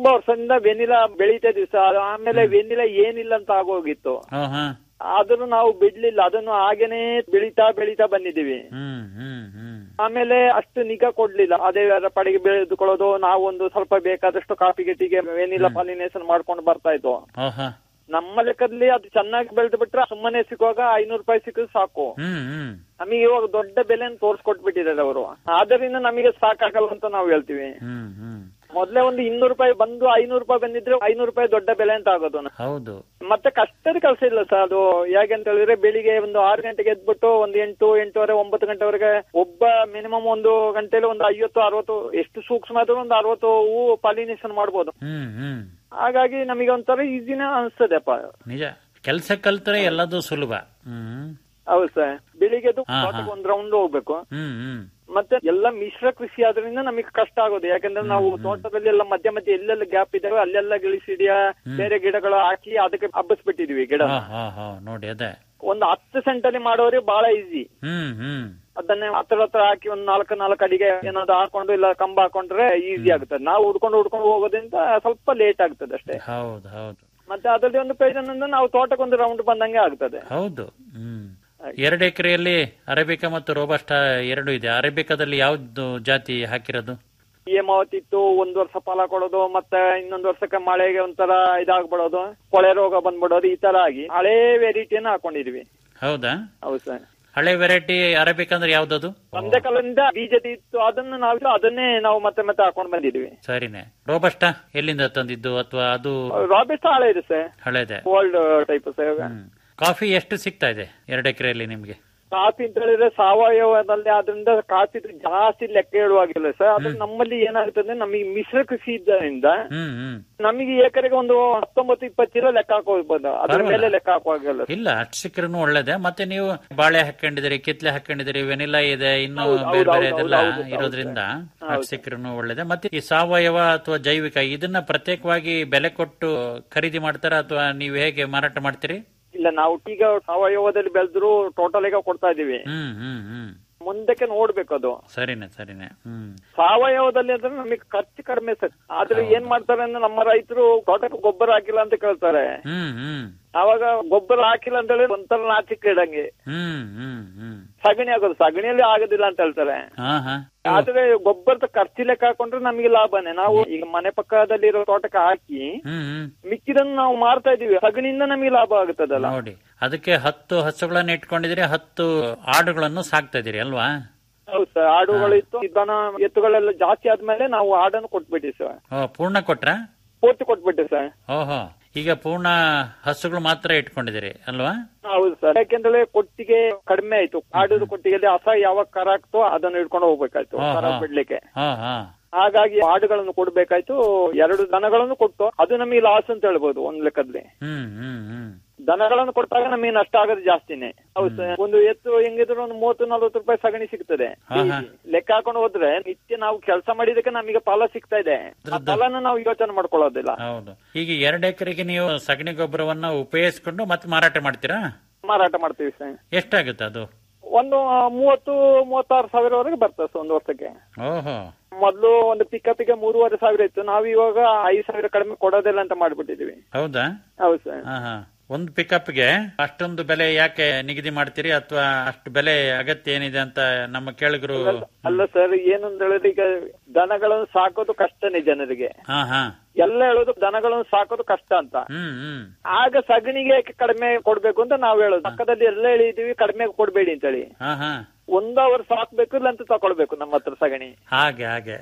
S5: ತುಂಬಾ ವರ್ಷದಿಂದ ವೆನಿಲಾ ಬೆಳೀತಾ ಇದೀವಿ ಸರ್ ಆಮೇಲೆ ವೆನಿಲಾ ಏನಿಲ್ಲ ಅಂತ ಆಗೋಗಿತ್ತು
S4: ಓ ಹಾ
S5: ಅದನ್ನು ನಾವು ಬಿಡ್ಲಿಲ್ಲ ಅದನ್ನು ಹಾಗೇನೆ ಬೆಳೀತಾ ಬೆಳೀತಾ ಬಂದಿದ್ದೀವಿ
S4: ಹ್ಮ್ ಹ್ಮ್ ಹ್ಮ್
S5: ಆಮೇಲೆ ಅಷ್ಟು ನಿಗಾ ಕೊಡ್ಲಿಲ್ಲ ಅದೇ ಅದರ ಪಡೆಗೆ ಬೆಳೆದುಕೊಳ್ಳೋದು ನಾವು ಒಂದು ಸ್ವಲ್ಪ ಬೇಕಾದಷ್ಟು ಕಾಫಿ ಗಿಟ್ಟಿಗೆ ವೆನಿಲಾ ಪಾಲಿನೇಷನ್ ಮಾಡ್ಕೊಂಡು ಬರ್ತಾ ಇದ್ವು
S4: ಓ ಹಾ
S5: ನಮ್ಮ ಲೆಕ್ಕದಲ್ಲಿ ಅದು ಚೆನ್ನಾಗಿ ಬೆಳೆದು ಬಿಟ್ರೆ ಸುಮ್ಮನೆ ಸಿಗುವಾಗ ಐನೂರು ರೂಪಾಯಿ ಸಿಕ್ಕಿದ್ರೆ ಸಾಕು
S4: ಹ್ಮ್ ಹ್ಮ್
S5: ನಮಗೆ ಇವಾಗ ದೊಡ್ಡ ಬೆಲೆಯನ್ನು ತೋರ್ಸ್ಕೊಟ್ಬಿಟ್ಟಿದ್ದಾರೆ ಅವರು ಆದ್ರಿಂದ ನಮಗೆ ಸಾಕಾಗಲ್ಲ ಅಂತ ನಾವು ಹೇಳ್ತೀವಿ
S4: ಹ್ಮ್ ಹ್ಮ್
S5: ಮೊದ್ಲೇ ಒಂದು ಇನ್ನೂರು ರೂಪಾಯಿ ಬಂದು ಐನೂರು ರೂಪಾಯಿ ಬಂದಿದ್ರೆ ಐನೂರು ರೂಪಾಯಿ ದೊಡ್ಡ ಬೆಲೆ ಅಂತ ಆಗೋದು
S4: ಹೌದು
S5: ಮತ್ತೆ ಕಷ್ಟದ ಕೆಲಸ ಇಲ್ಲ ಸರ್ ಅದು ಯಾಕೆ ಅಂತ ಹೇಳಿದ್ರೆ ಬೆಳಿಗ್ಗೆ ಒಂದು ಆರು ಗಂಟೆಗೆ ಎದ್ಬಿಟ್ಟು ಒಂದು ಎಂಟು ಎಂಟೂವರೆ ಒಂಬತ್ತು ಗಂಟೆವರೆಗೆ ಒಬ್ಬ ಮಿನಿಮಮ್ ಒಂದು ಗಂಟೆಲಿ ಒಂದು ಐವತ್ತು ಅರವತ್ತು ಎಷ್ಟು ಸೂಕ್ಷ್ಮ ಆದ್ರೂ ಒಂದು ಅರವತ್ತು ಹೂವು ಪಾಲಿನೇಷನ್ ಮಾಡ್ಬೋದು
S4: ಹ್ಮ್ ಹ್ಮ್
S5: ಹಾಗಾಗಿ ನಮಗೆ ಒಂಥರ ಈಸಿನೇ ಅನ್ಸ್ತದೆಪ್ಪ
S4: ನಿಜ ಕೆಲಸ ಕಲ್ತರೆ ಎಲ್ಲದೂ ಸುಲಭ ಹ್ಮ್
S5: ಹೌದು ಸರ್ ಬೆಳಿಗ್ಗೆ ಎದ್ದು
S4: ಹಾ, ಹಾ.
S5: ತೋಟಕ್ಕೆ ಒಂದು ರೌಂಡ್ ಹೋಗ್ಬೇಕು
S4: ಹ್ಮ್ ಹ್ಮ್
S5: ಮತ್ತೆ ಎಲ್ಲ ಮಿಶ್ರ ಕೃಷಿ ಆದ್ರಿಂದ ನಮಗೆ ಕಷ್ಟ ಆಗೋದು ಯಾಕಂದ್ರೆ ನಾವು ತೋಟದಲ್ಲಿ ಎಲ್ಲ ಮಧ್ಯ ಮಧ್ಯೆ ಎಲ್ಲೆಲ್ಲ ಗ್ಯಾಪ್ ಇದಾವೆ ಅಲ್ಲೆಲ್ಲ ಗಿಳಿಸಿಡಿಯ ಬೇರೆ ಗಿಡಗಳು ಹಾಕಿ ಅದಕ್ಕೆ ಹಬ್ಬಿಸ್ಬಿಟ್ಟಿದೀವಿ ಗಿಡ
S4: ಹಾ ಹಾ ಹಾ ನೋಡಿ ಅದೇ
S5: ಒಂದು ಹತ್ತು ಸೆಂಟ್ ಅಲ್ಲಿ ಮಾಡೋರಿಗೆ ಬಹಳ ಈಸಿ
S4: ಹ್ಮ್ ಹ್ಮ್
S5: ಅದನ್ನೇ ಹತ್ರ ಹತ್ರ ಹಾಕಿ ಒಂದ್ ನಾಲ್ಕು ನಾಲ್ಕು ಅಡಿಗೆ ಏನಾದ್ರು ಹಾಕೊಂಡು ಇಲ್ಲ ಕಂಬ ಹಾಕೊಂಡ್ರೆ ಈಸಿ ಆಗುತ್ತದೆ ನಾವು ಹುಡ್ಕೊಂಡು ಹುಡ್ಕೊಂಡು ಹೋಗೋದ್ರಿಂದ ಸ್ವಲ್ಪ ಲೇಟ್ ಆಗ್ತದೆ ಅಷ್ಟೇ
S4: ಹೌದು ಹೌದು
S5: ಮತ್ತೆ ಅದರಲ್ಲಿ ಒಂದು ಪ್ರಯೋಜನ ಅಂದ್ರೆ ನಾವು ತೋಟಕ್ಕೆ ಒಂದು ರೌಂಡ್ ಬಂದಂಗೆ ಆಗ್ತದೆ
S4: ಹೌದು ಹ್ಮ್ ಎರಡು ಎಕರೆಯಲ್ಲಿ ಅರೇಬಿಕಾ ಮತ್ತು ರೋಬಸ್ಟಾ ಎರಡು ಇದೆ ಅರೇಬಿಕಾದಲ್ಲಿ ಯಾವ್ದು ಜಾತಿ ಹಾಕಿರೋದು
S5: ಹೇಮಾವತಿ ಇತ್ತು ಒಂದ್ ವರ್ಷ ಫಲ ಕೊಡೋದು ಮತ್ತೆ ಇನ್ನೊಂದ್ ವರ್ಷಕ್ಕೆ ಮಳೆಗೆ ಒಂಥರ ಇದಾಗ್ಬಿಡೋದು ಕೊಳೆ ರೋಗ ಬಂದ್ಬಿಡೋದು ಈ ತರ ಆಗಿ ಹಳೇ ವೆರೈಟಿಯನ್ನ ಹಾಕೊಂಡಿದೀವಿ
S4: ಹೌದಾ
S5: ಹೌದು ಸರ್
S4: ಹಳೆ ವೆರೈಟಿ ಅರೇಬಿಕಾ ಅಂದ್ರೆ ಯಾವ್ದದು
S5: ಒಂದೇ ಕಾಲದಿಂದ ಬೀಜದ ಇತ್ತು ಅದನ್ನು ನಾವು ಅದನ್ನೇ ನಾವು ಮತ್ತೆ ಮತ್ತೆ ಹಾಕೊಂಡ್ ಬಂದಿದೀವಿ
S4: ಸರಿನೆ ರೋಬಸ್ಟಾ ಎಲ್ಲಿಂದ ತಂದಿದ್ದು ಅಥವಾ ಅದು
S5: ರಾಬಿಸ್ಟ್ ಹಳೆ ಇದೆ ಸರ್
S4: ಹಳೇದೆ
S5: old type sir
S4: hmm coffee ಎಷ್ಟು ಸಿಗ್ತಾ ಇದೆ ಎರಡು ಎಕರೆಯಲ್ಲಿ ನಿಮ್ಗೆ
S5: ಕಾಫಿ ಅಂತ ಹೇಳಿದ್ರೆ ಸಾವಯವದಲ್ಲಿ ಆದ್ರಿಂದ ಕಾಫಿ ಜಾಸ್ತಿ ಲೆಕ್ಕ ಹೇಳುವಾಗಿಲ್ಲ ಸರ್ ಅದು ನಮ್ಮಲ್ಲಿ ಏನಾಗ್ತದೆ ನಮಗೆ ಮಿಶ್ರ ಕೃಷಿ ಇದ್ದರಿಂದ
S4: ಹ್ಮ್ ಹ್ಮ್
S5: ನಮಗೆ ಎಕರೆಗೆ ಒಂದು ಹತ್ತೊಂಬತ್ತು ಇಪ್ಪತ್ತು ಚೀಲ ಲೆಕ್ಕ ಹಾಕೋಬಹುದು ಅದ್ರ ಮೇಲೆ ಲೆಕ್ಕ ಹಾಕುವಾಗಿಲ್ಲ
S4: ಇಲ್ಲ ಅಷ್ಟು ಸಿಕ್ಕರೂ ಒಳ್ಳೇದೆ ಮತ್ತೆ ನೀವು ಬಾಳೆ ಹಾಕೊಂಡಿದಿರಿ ಕಿತ್ಲೆ ಹಾಕೊಂಡಿದಿರಿ ವೆನಿಲಾ ಇದೆ ಇನ್ನು
S5: ಹೌದು,
S4: ಬೇರೆ ಬೇರೆ
S5: ಹೌದು,
S4: ಇದೆಲ್ಲ
S5: ಹೌದು, ಹೌದು,
S4: ಇರೋದ್ರಿಂದ ಅಷ್ಟು ಸಿಕ್ಕರೂ ಒಳ್ಳೇದೆ ಮತ್ತೆ ಈ ಸಾವಯವ ಅಥವಾ ಜೈವಿಕ ಇದನ್ನ ಪ್ರತ್ಯೇಕವಾಗಿ ಬೆಲೆ ಕೊಟ್ಟು ಖರೀದಿ ಮಾಡ್ತಾರ ಅಥವಾ ನೀವು ಹೇಗೆ ಮಾರಾಟ ಮಾಡ್ತೀರಿ
S5: ಇಲ್ಲ ನಾವು ಈಗ ಸಾವಯವದಲ್ಲಿ ಬೆಳೆದ್ರು ಟೋಟಲ್ ಈಗ ಕೊಡ್ತಾ ಇದೀವಿ
S4: ಹ್ಮ್ ಹ್ಮ್ ಹ್ಮ್
S5: ಮುಂದಕ್ಕೆ ನೋಡ್ಬೇಕು ಅದು
S4: ಸರಿನೆ ಸರಿನೆ ಹ್ಮ್
S5: ಸಾವಯವದಲ್ಲಿ ಅಂದ್ರೆ ನಮಗೆ ಖರ್ಚು ಕಡಿಮೆ ಸರ್ ಆದ್ರೆ ಏನ್ ಮಾಡ್ತಾರೆ ಅಂದ್ರೆ ನಮ್ಮ ರೈತರು ತೋಟಕ್ಕೆ ಗೊಬ್ಬರ ಹಾಕಿಲ್ಲ ಅಂತ ಕೇಳ್ತಾರೆ
S4: ಹ್ಮ್ ಹ್ಮ್
S5: ಅವಾಗ ಗೊಬ್ಬರ ಹಾಕಿಲ್ಲ ಅಂತ ಹೇಳಿ ಒಂಥರ ನಾಚಿಕೆ ಇಡಂಗೆ
S4: ಹ್ಮ್ ಹ್ಮ್ ಹ್ಮ್
S5: ಸಗಣಿ ಆಗೋದು ಸಗಣಿಯಲ್ಲಿ ಆಗೋದಿಲ್ಲ ಅಂತ ಹೇಳ್ತಾರೆ
S4: ಹಾ ಹಾ
S5: ಆದ್ರೆ ಗೊಬ್ಬರದ ಖರ್ಚು ಲೆಕ್ಕ ಹಾಕೊಂಡ್ರೆ ನಮಗೆ ಲಾಭನೇ ನಾವು ಈಗ ಮನೆ ಪಕ್ಕದಲ್ಲಿರೋ ತೋಟಕ್ಕೆ ಹಾಕಿ
S4: ಹ್ಮ್ ಹ್ಮ್
S5: ಮಿಕ್ಕಿದನ್ನು ನಾವು ಮಾರ್ತಾ ಇದೀವಿ ಸಗಣಿಯಿಂದ ನಮಗೆ ಲಾಭ ಆಗುತ್ತದಲ್ಲ
S4: ನೋಡಿ ಅದಕ್ಕೆ ಹತ್ತು ಹಸುಗಳನ್ನ ಇಟ್ಕೊಂಡಿದ್ದೀರಿ ಹತ್ತು ಆಡುಗಳನ್ನು ಸಾಕ್ತಾ ಇದೀರಿ ಅಲ್ವಾ
S5: ಹೌದು ಸರ್ ಆಡುಗಳು ಇತ್ತು ದನ ಎತ್ತುಗಳೆಲ್ಲ ಜಾಸ್ತಿ ಆದ್ಮೇಲೆ ನಾವು ಆಡನ್ನು ಕೊಟ್ಬಿಟ್ಟಿ ಸರ್
S4: ಓ ಪೂರ್ಣ ಕೊಟ್ರ
S5: ಪೂರ್ತಿ ಕೊಟ್ಬಿಟ್ಟೆ ಸರ್
S4: ಓಹೋ ಈಗ ಪೂರ್ಣ ಹಸುಗಳು ಮಾತ್ರ ಇಟ್ಕೊಂಡಿದ್ದೀರಿ ಅಲ್ವಾ
S5: ಹೌದು ಸರ್ ಯಾಕೆಂದ್ರೆ ಕೊಟ್ಟಿಗೆ ಕಡಿಮೆ ಆಯ್ತು ಆಡುದು ಕೊಟ್ಟಿಗೆಯಲ್ಲಿ ಹಸ ಯಾವಾಗ ಕರ ಆಗ್ತೋ ಅದನ್ನು ಹಿಡ್ಕೊಂಡು ಹೋಗ್ಬೇಕಾಯ್ತು
S4: ಹಾ,
S5: ಕರ
S4: ಹಾ.
S5: ಬಿಡ್ಲಿಕ್ಕೆ
S4: ಹಾ ಹಾ
S5: ಹಾಗಾಗಿ ಆಡುಗಳನ್ನು ಕೊಡ್ಬೇಕಾಯ್ತು ಎರಡು ದನಗಳನ್ನು ಕೊಟ್ಟು ಅದು ನಮಗೆ ಲಾಸ್ ಅಂತ ಹೇಳ್ಬೋದು ಒಂದ್ ಲೆಕ್ಕದಲ್ಲಿ
S4: ಹ್ಮ್ ಹ್ಮ್ ಹ್ಮ್
S5: ದನಗಳನ್ನು ಕೊಟ್ಟಾಗ ನಮಗೆ ನಷ್ಟ ಆಗೋದು ಜಾಸ್ತಿನೇ ಹೌದು ಸರ್ ಒಂದು ಎತ್ತು ಹೆಂಗಿದ್ರು ಒಂದು ಮೂವತ್ತು ನಲ್ವತ್ತು ರೂಪಾಯಿ ಸಗಣಿ ಸಿಗ್ತದೆ
S4: ಹಾ, ಹಾ.
S5: ಲೆಕ್ಕ ಹಾಕೊಂಡು ಹೋದ್ರೆ ನಿತ್ಯ ನಾವು ಕೆಲಸ ಮಾಡಿದಕ್ಕೆ ನಮಗೆ ಫಲ ಸಿಗ್ತಾ ಇದೆ ಆ ಫಲನ ನಾವು ಯೋಚನೆ ಮಾಡ್ಕೊಳ್ಳೋದಿಲ್ಲ
S4: ಹೌದು ಈಗ ಎರಡು ಎಕರೆಗೆ ನೀವು ಸಗಣಿ ಗೊಬ್ಬರವನ್ನ ಉಪಯೋಗಿಸ್ಕೊಂಡು ಮತ್ತೆ ಮಾರಾಟ ಮಾಡ್ತೀರಾ
S5: ಮಾರಾಟ ಮಾಡ್ತೀವಿ ಸರ್
S4: ಎಷ್ಟಾಗುತ್ತೆ ಅದು
S5: ಒಂದು ಆ, ಮೂವತ್ತು ಮೂವತ್ತಾರು ಸಾವಿರವರೆಗೆ ಬರ್ತದೆ ಸರ್ ಒಂದು ವರ್ಷಕ್ಕೆ
S4: ಓಹೋ
S5: ಮೊದಲು ಒಂದು ಪಿಕಪ್ಪಿಗೆ ಮೂರುವರೆ ಸಾವಿರ ಇತ್ತು ನಾವು ಇವಾಗ ಐದು ಸಾವಿರ ಕಡಿಮೆ ಕೊಡೋದಿಲ್ಲ ಅಂತ ಮಾಡ್ಬಿಟ್ಟಿದೀವಿ
S4: ಹೌದಾ
S5: ಹೌದು ಸರ್
S4: ಹಾ ಹಾ ಒಂದು ಪಿಕಪ್ಗೆ ಅಷ್ಟೊಂದು ಬೆಲೆ ಯಾಕೆ ನಿಗದಿ ಮಾಡ್ತೀರಿ ಅಥವಾ ಅಷ್ಟು ಬೆಲೆ ಅಗತ್ಯ ಏನಿದೆ ಅಂತ ನಮ್ಮ ಕೇಳಿಗರು
S5: ಅಲ್ಲ ಸರ್ ಏನು ಅಂತ ಹೇಳಿದ್ರೆ ಈಗ ದನಗಳನ್ನು ಸಾಕೋದು ಕಷ್ಟನೇ ಜನರಿಗೆ
S4: ಹಾ ಹಾ
S5: ಎಲ್ಲ ಹೇಳೋದು ದನಗಳನ್ನು ಸಾಕೋದು ಕಷ್ಟ ಅಂತ
S4: ಹ್ಮ್ ಹ್ಮ್
S5: ಆಗ ಸಗಣಿಗೆ ಕಡಿಮೆ ಕೊಡ್ಬೇಕು ಅಂತ ನಾವ್ ಹೇಳೋದು ಪಕ್ಕದಲ್ಲಿ ಎಲ್ಲ ಹೇಳಿದೀವಿ ಕಡಿಮೆ ಕೊಡ್ಬೇಡಿ ಅಂತೇಳಿ
S4: ಹಾ ಹಾ
S5: ಒಂದ್ ಅವರ್ ಸಾಕ್ಬೇಕು ಇಲ್ಲ ಅಂತ ತಕೊಳ್ಬೇಕು ನಮ್ಮ ಹತ್ರ ಸಗಣಿ
S4: ಹಾಗೆ ಹಾಗೆ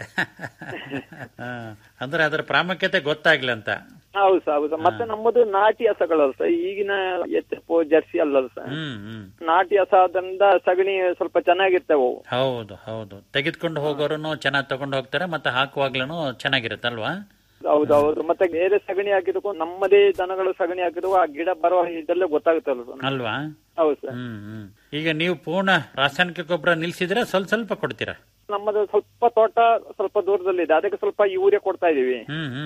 S4: ಹಾ. ಅಂದ್ರೆ ಅದರ ಪ್ರಾಮುಖ್ಯತೆ ಗೊತ್ತಾಗ್ಲಿ ಅಂತ
S5: ಹೌದು ಸರ್ ಹೌದು ಸರ್. ಮತ್ತೆ ನಮ್ಮದು ನಾಟಿ ಹಸಗಳಲ್ಲ ಸರ್ ಈಗಿನ ಎಚ್ ಜರ್ಸಿ ಅಲ್ಲಲ್ಲ ಸರ್
S4: ಹ್ಮ್ ಹ್ಮ್
S5: ನಾಟಿ ಹಸ ಆದ್ರಿಂದ ಸಗಣಿ ಸ್ವಲ್ಪ ಚೆನ್ನಾಗಿರ್ತವೆ ಅವು
S4: ಹೌದು ಹೌದು ತೆಗೆದುಕೊಂಡು ಹೋಗೋರು ಚೆನ್ನಾಗಿ ತಗೊಂಡು ಹೋಗ್ತಾರೆ ಮತ್ತೆ ಹಾಕುವಾಗ್ಲೂ ಚೆನ್ನಾಗಿರುತ್ತಲ್ವಾ
S5: ಹೌದು ಹೌದು ಮತ್ತೆ ಬೇರೆ ಸಗಣಿ ಹಾಕಿದಕ್ಕೂ ನಮ್ಮದೇ ದನಗಳು ಸಗಣಿ ಹಾಕಿದವು ಆ ಗಿಡ ಬರುವ ಇದೆಲ್ಲ ಗೊತ್ತಾಗುತ್ತಲ್ಲ ಸರ್
S4: ಅಲ್ವಾ
S5: ಹೌದು ಸರ್
S4: ಹ್ಮ್ ಹ್ಮ್ ಈಗ ನೀವು ಪೂರ್ಣ ರಾಸಾಯನಿಕ ಗೊಬ್ಬರ ನಿಲ್ಸಿದ್ರೆ ಸ್ವಲ್ಪ ಸ್ವಲ್ಪ ಕೊಡ್ತೀರಾ
S5: ನಮ್ಮದು ಸ್ವಲ್ಪ ತೋಟ ಸ್ವಲ್ಪ ದೂರದಲ್ಲಿದೆ ಅದಕ್ಕೆ ಸ್ವಲ್ಪ ಯೂರಿಯಾ ಕೊಡ್ತಾ ಇದೀವಿ
S4: ಹ್ಮ್ ಹ್ಮ್